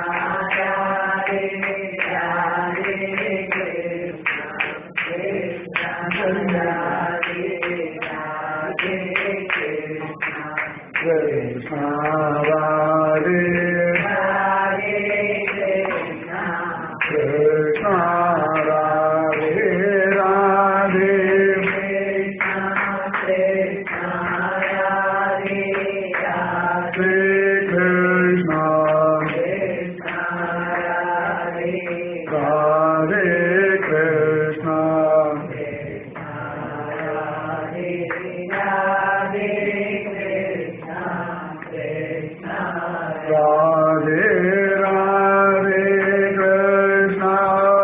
ராதே ராதே கிருஷ்ணா கிருஷ்ணா ராதே கிருஷ்ணா ராதே ராதே கிருஷ்ணா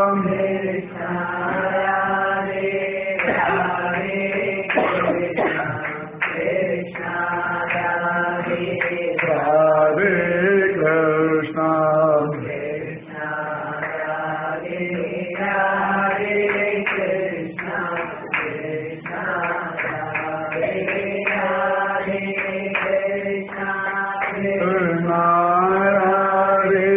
ராதே கிருஷ்ணா கிருஷ்ணா ராதே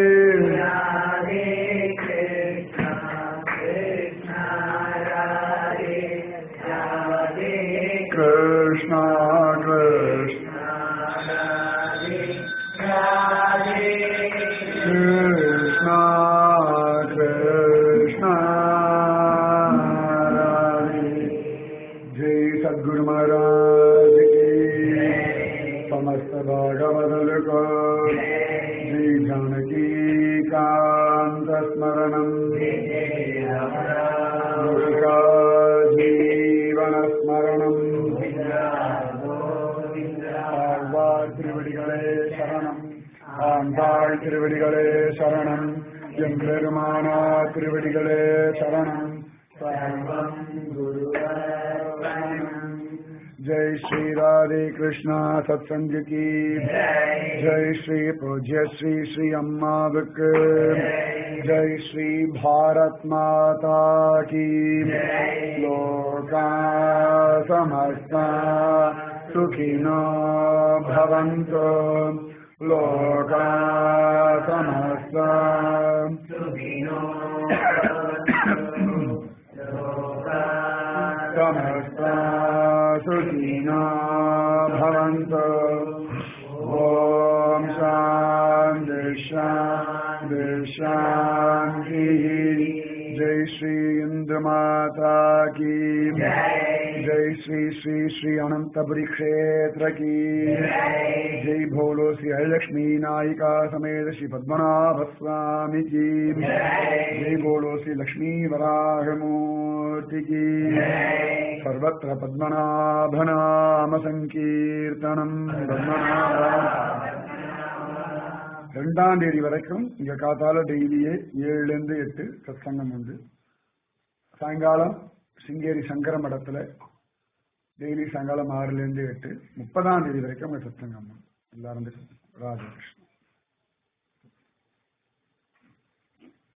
கிருஷ்ணா கிருஷ்ணா கிருஷ்ணா கிருஷ்ணா ராதே जय सद्गुरु महाराज की समस्त भागवदल को श्री जानकी कांत स्मरणम गोपिका जीवन स्मरणम ஆழ்வார் திருவடிகளே சரணம் ஆண்டாள் திருவடிகளே சரணம் எம்பெருமானா திருவடிகளே சரணம் சர்வம் குருவரணம் जय श्री राधे कृष्णा सत्संग की जय श्री पूज्य श्री श्री अम्मा बुक जय श्री भारत माता की लोका समस्ता सुखिनो भवन्तु लोका समस्ता समस्ता सुखिनो भवन्तु ॐ शान्ति शान्ति शान्तिः जय श्री इंद्र माता की जय श्री श्री श्री अनंतपुरी क्षेत्र की जय भोलो श्री हरिलक्ष्मी नायिका समेत श्री पद्मनाभ स्वामी की जय बोलो श्री लक्ष्मी वराह मूर्ति की सर्वत्र पद्मनाभनाम संकीर्तனம் பத்மநாப ரெண்டாம் தேதி வரைக்கும் இங்க காத்தால டெய்லியே ஏழுல இருந்து எட்டு சத்சங்கம் உண்டு சாயங்காலம் சிங்கேரி சங்கர மடத்துல டெய்லி சாயங்காலம் ஆறுல இருந்து எட்டு முப்பதாம் தேதி வரைக்கும் அங்க சத்சங்கம் உண்டு எல்லாரும் ராஜகிருஷ்ணன்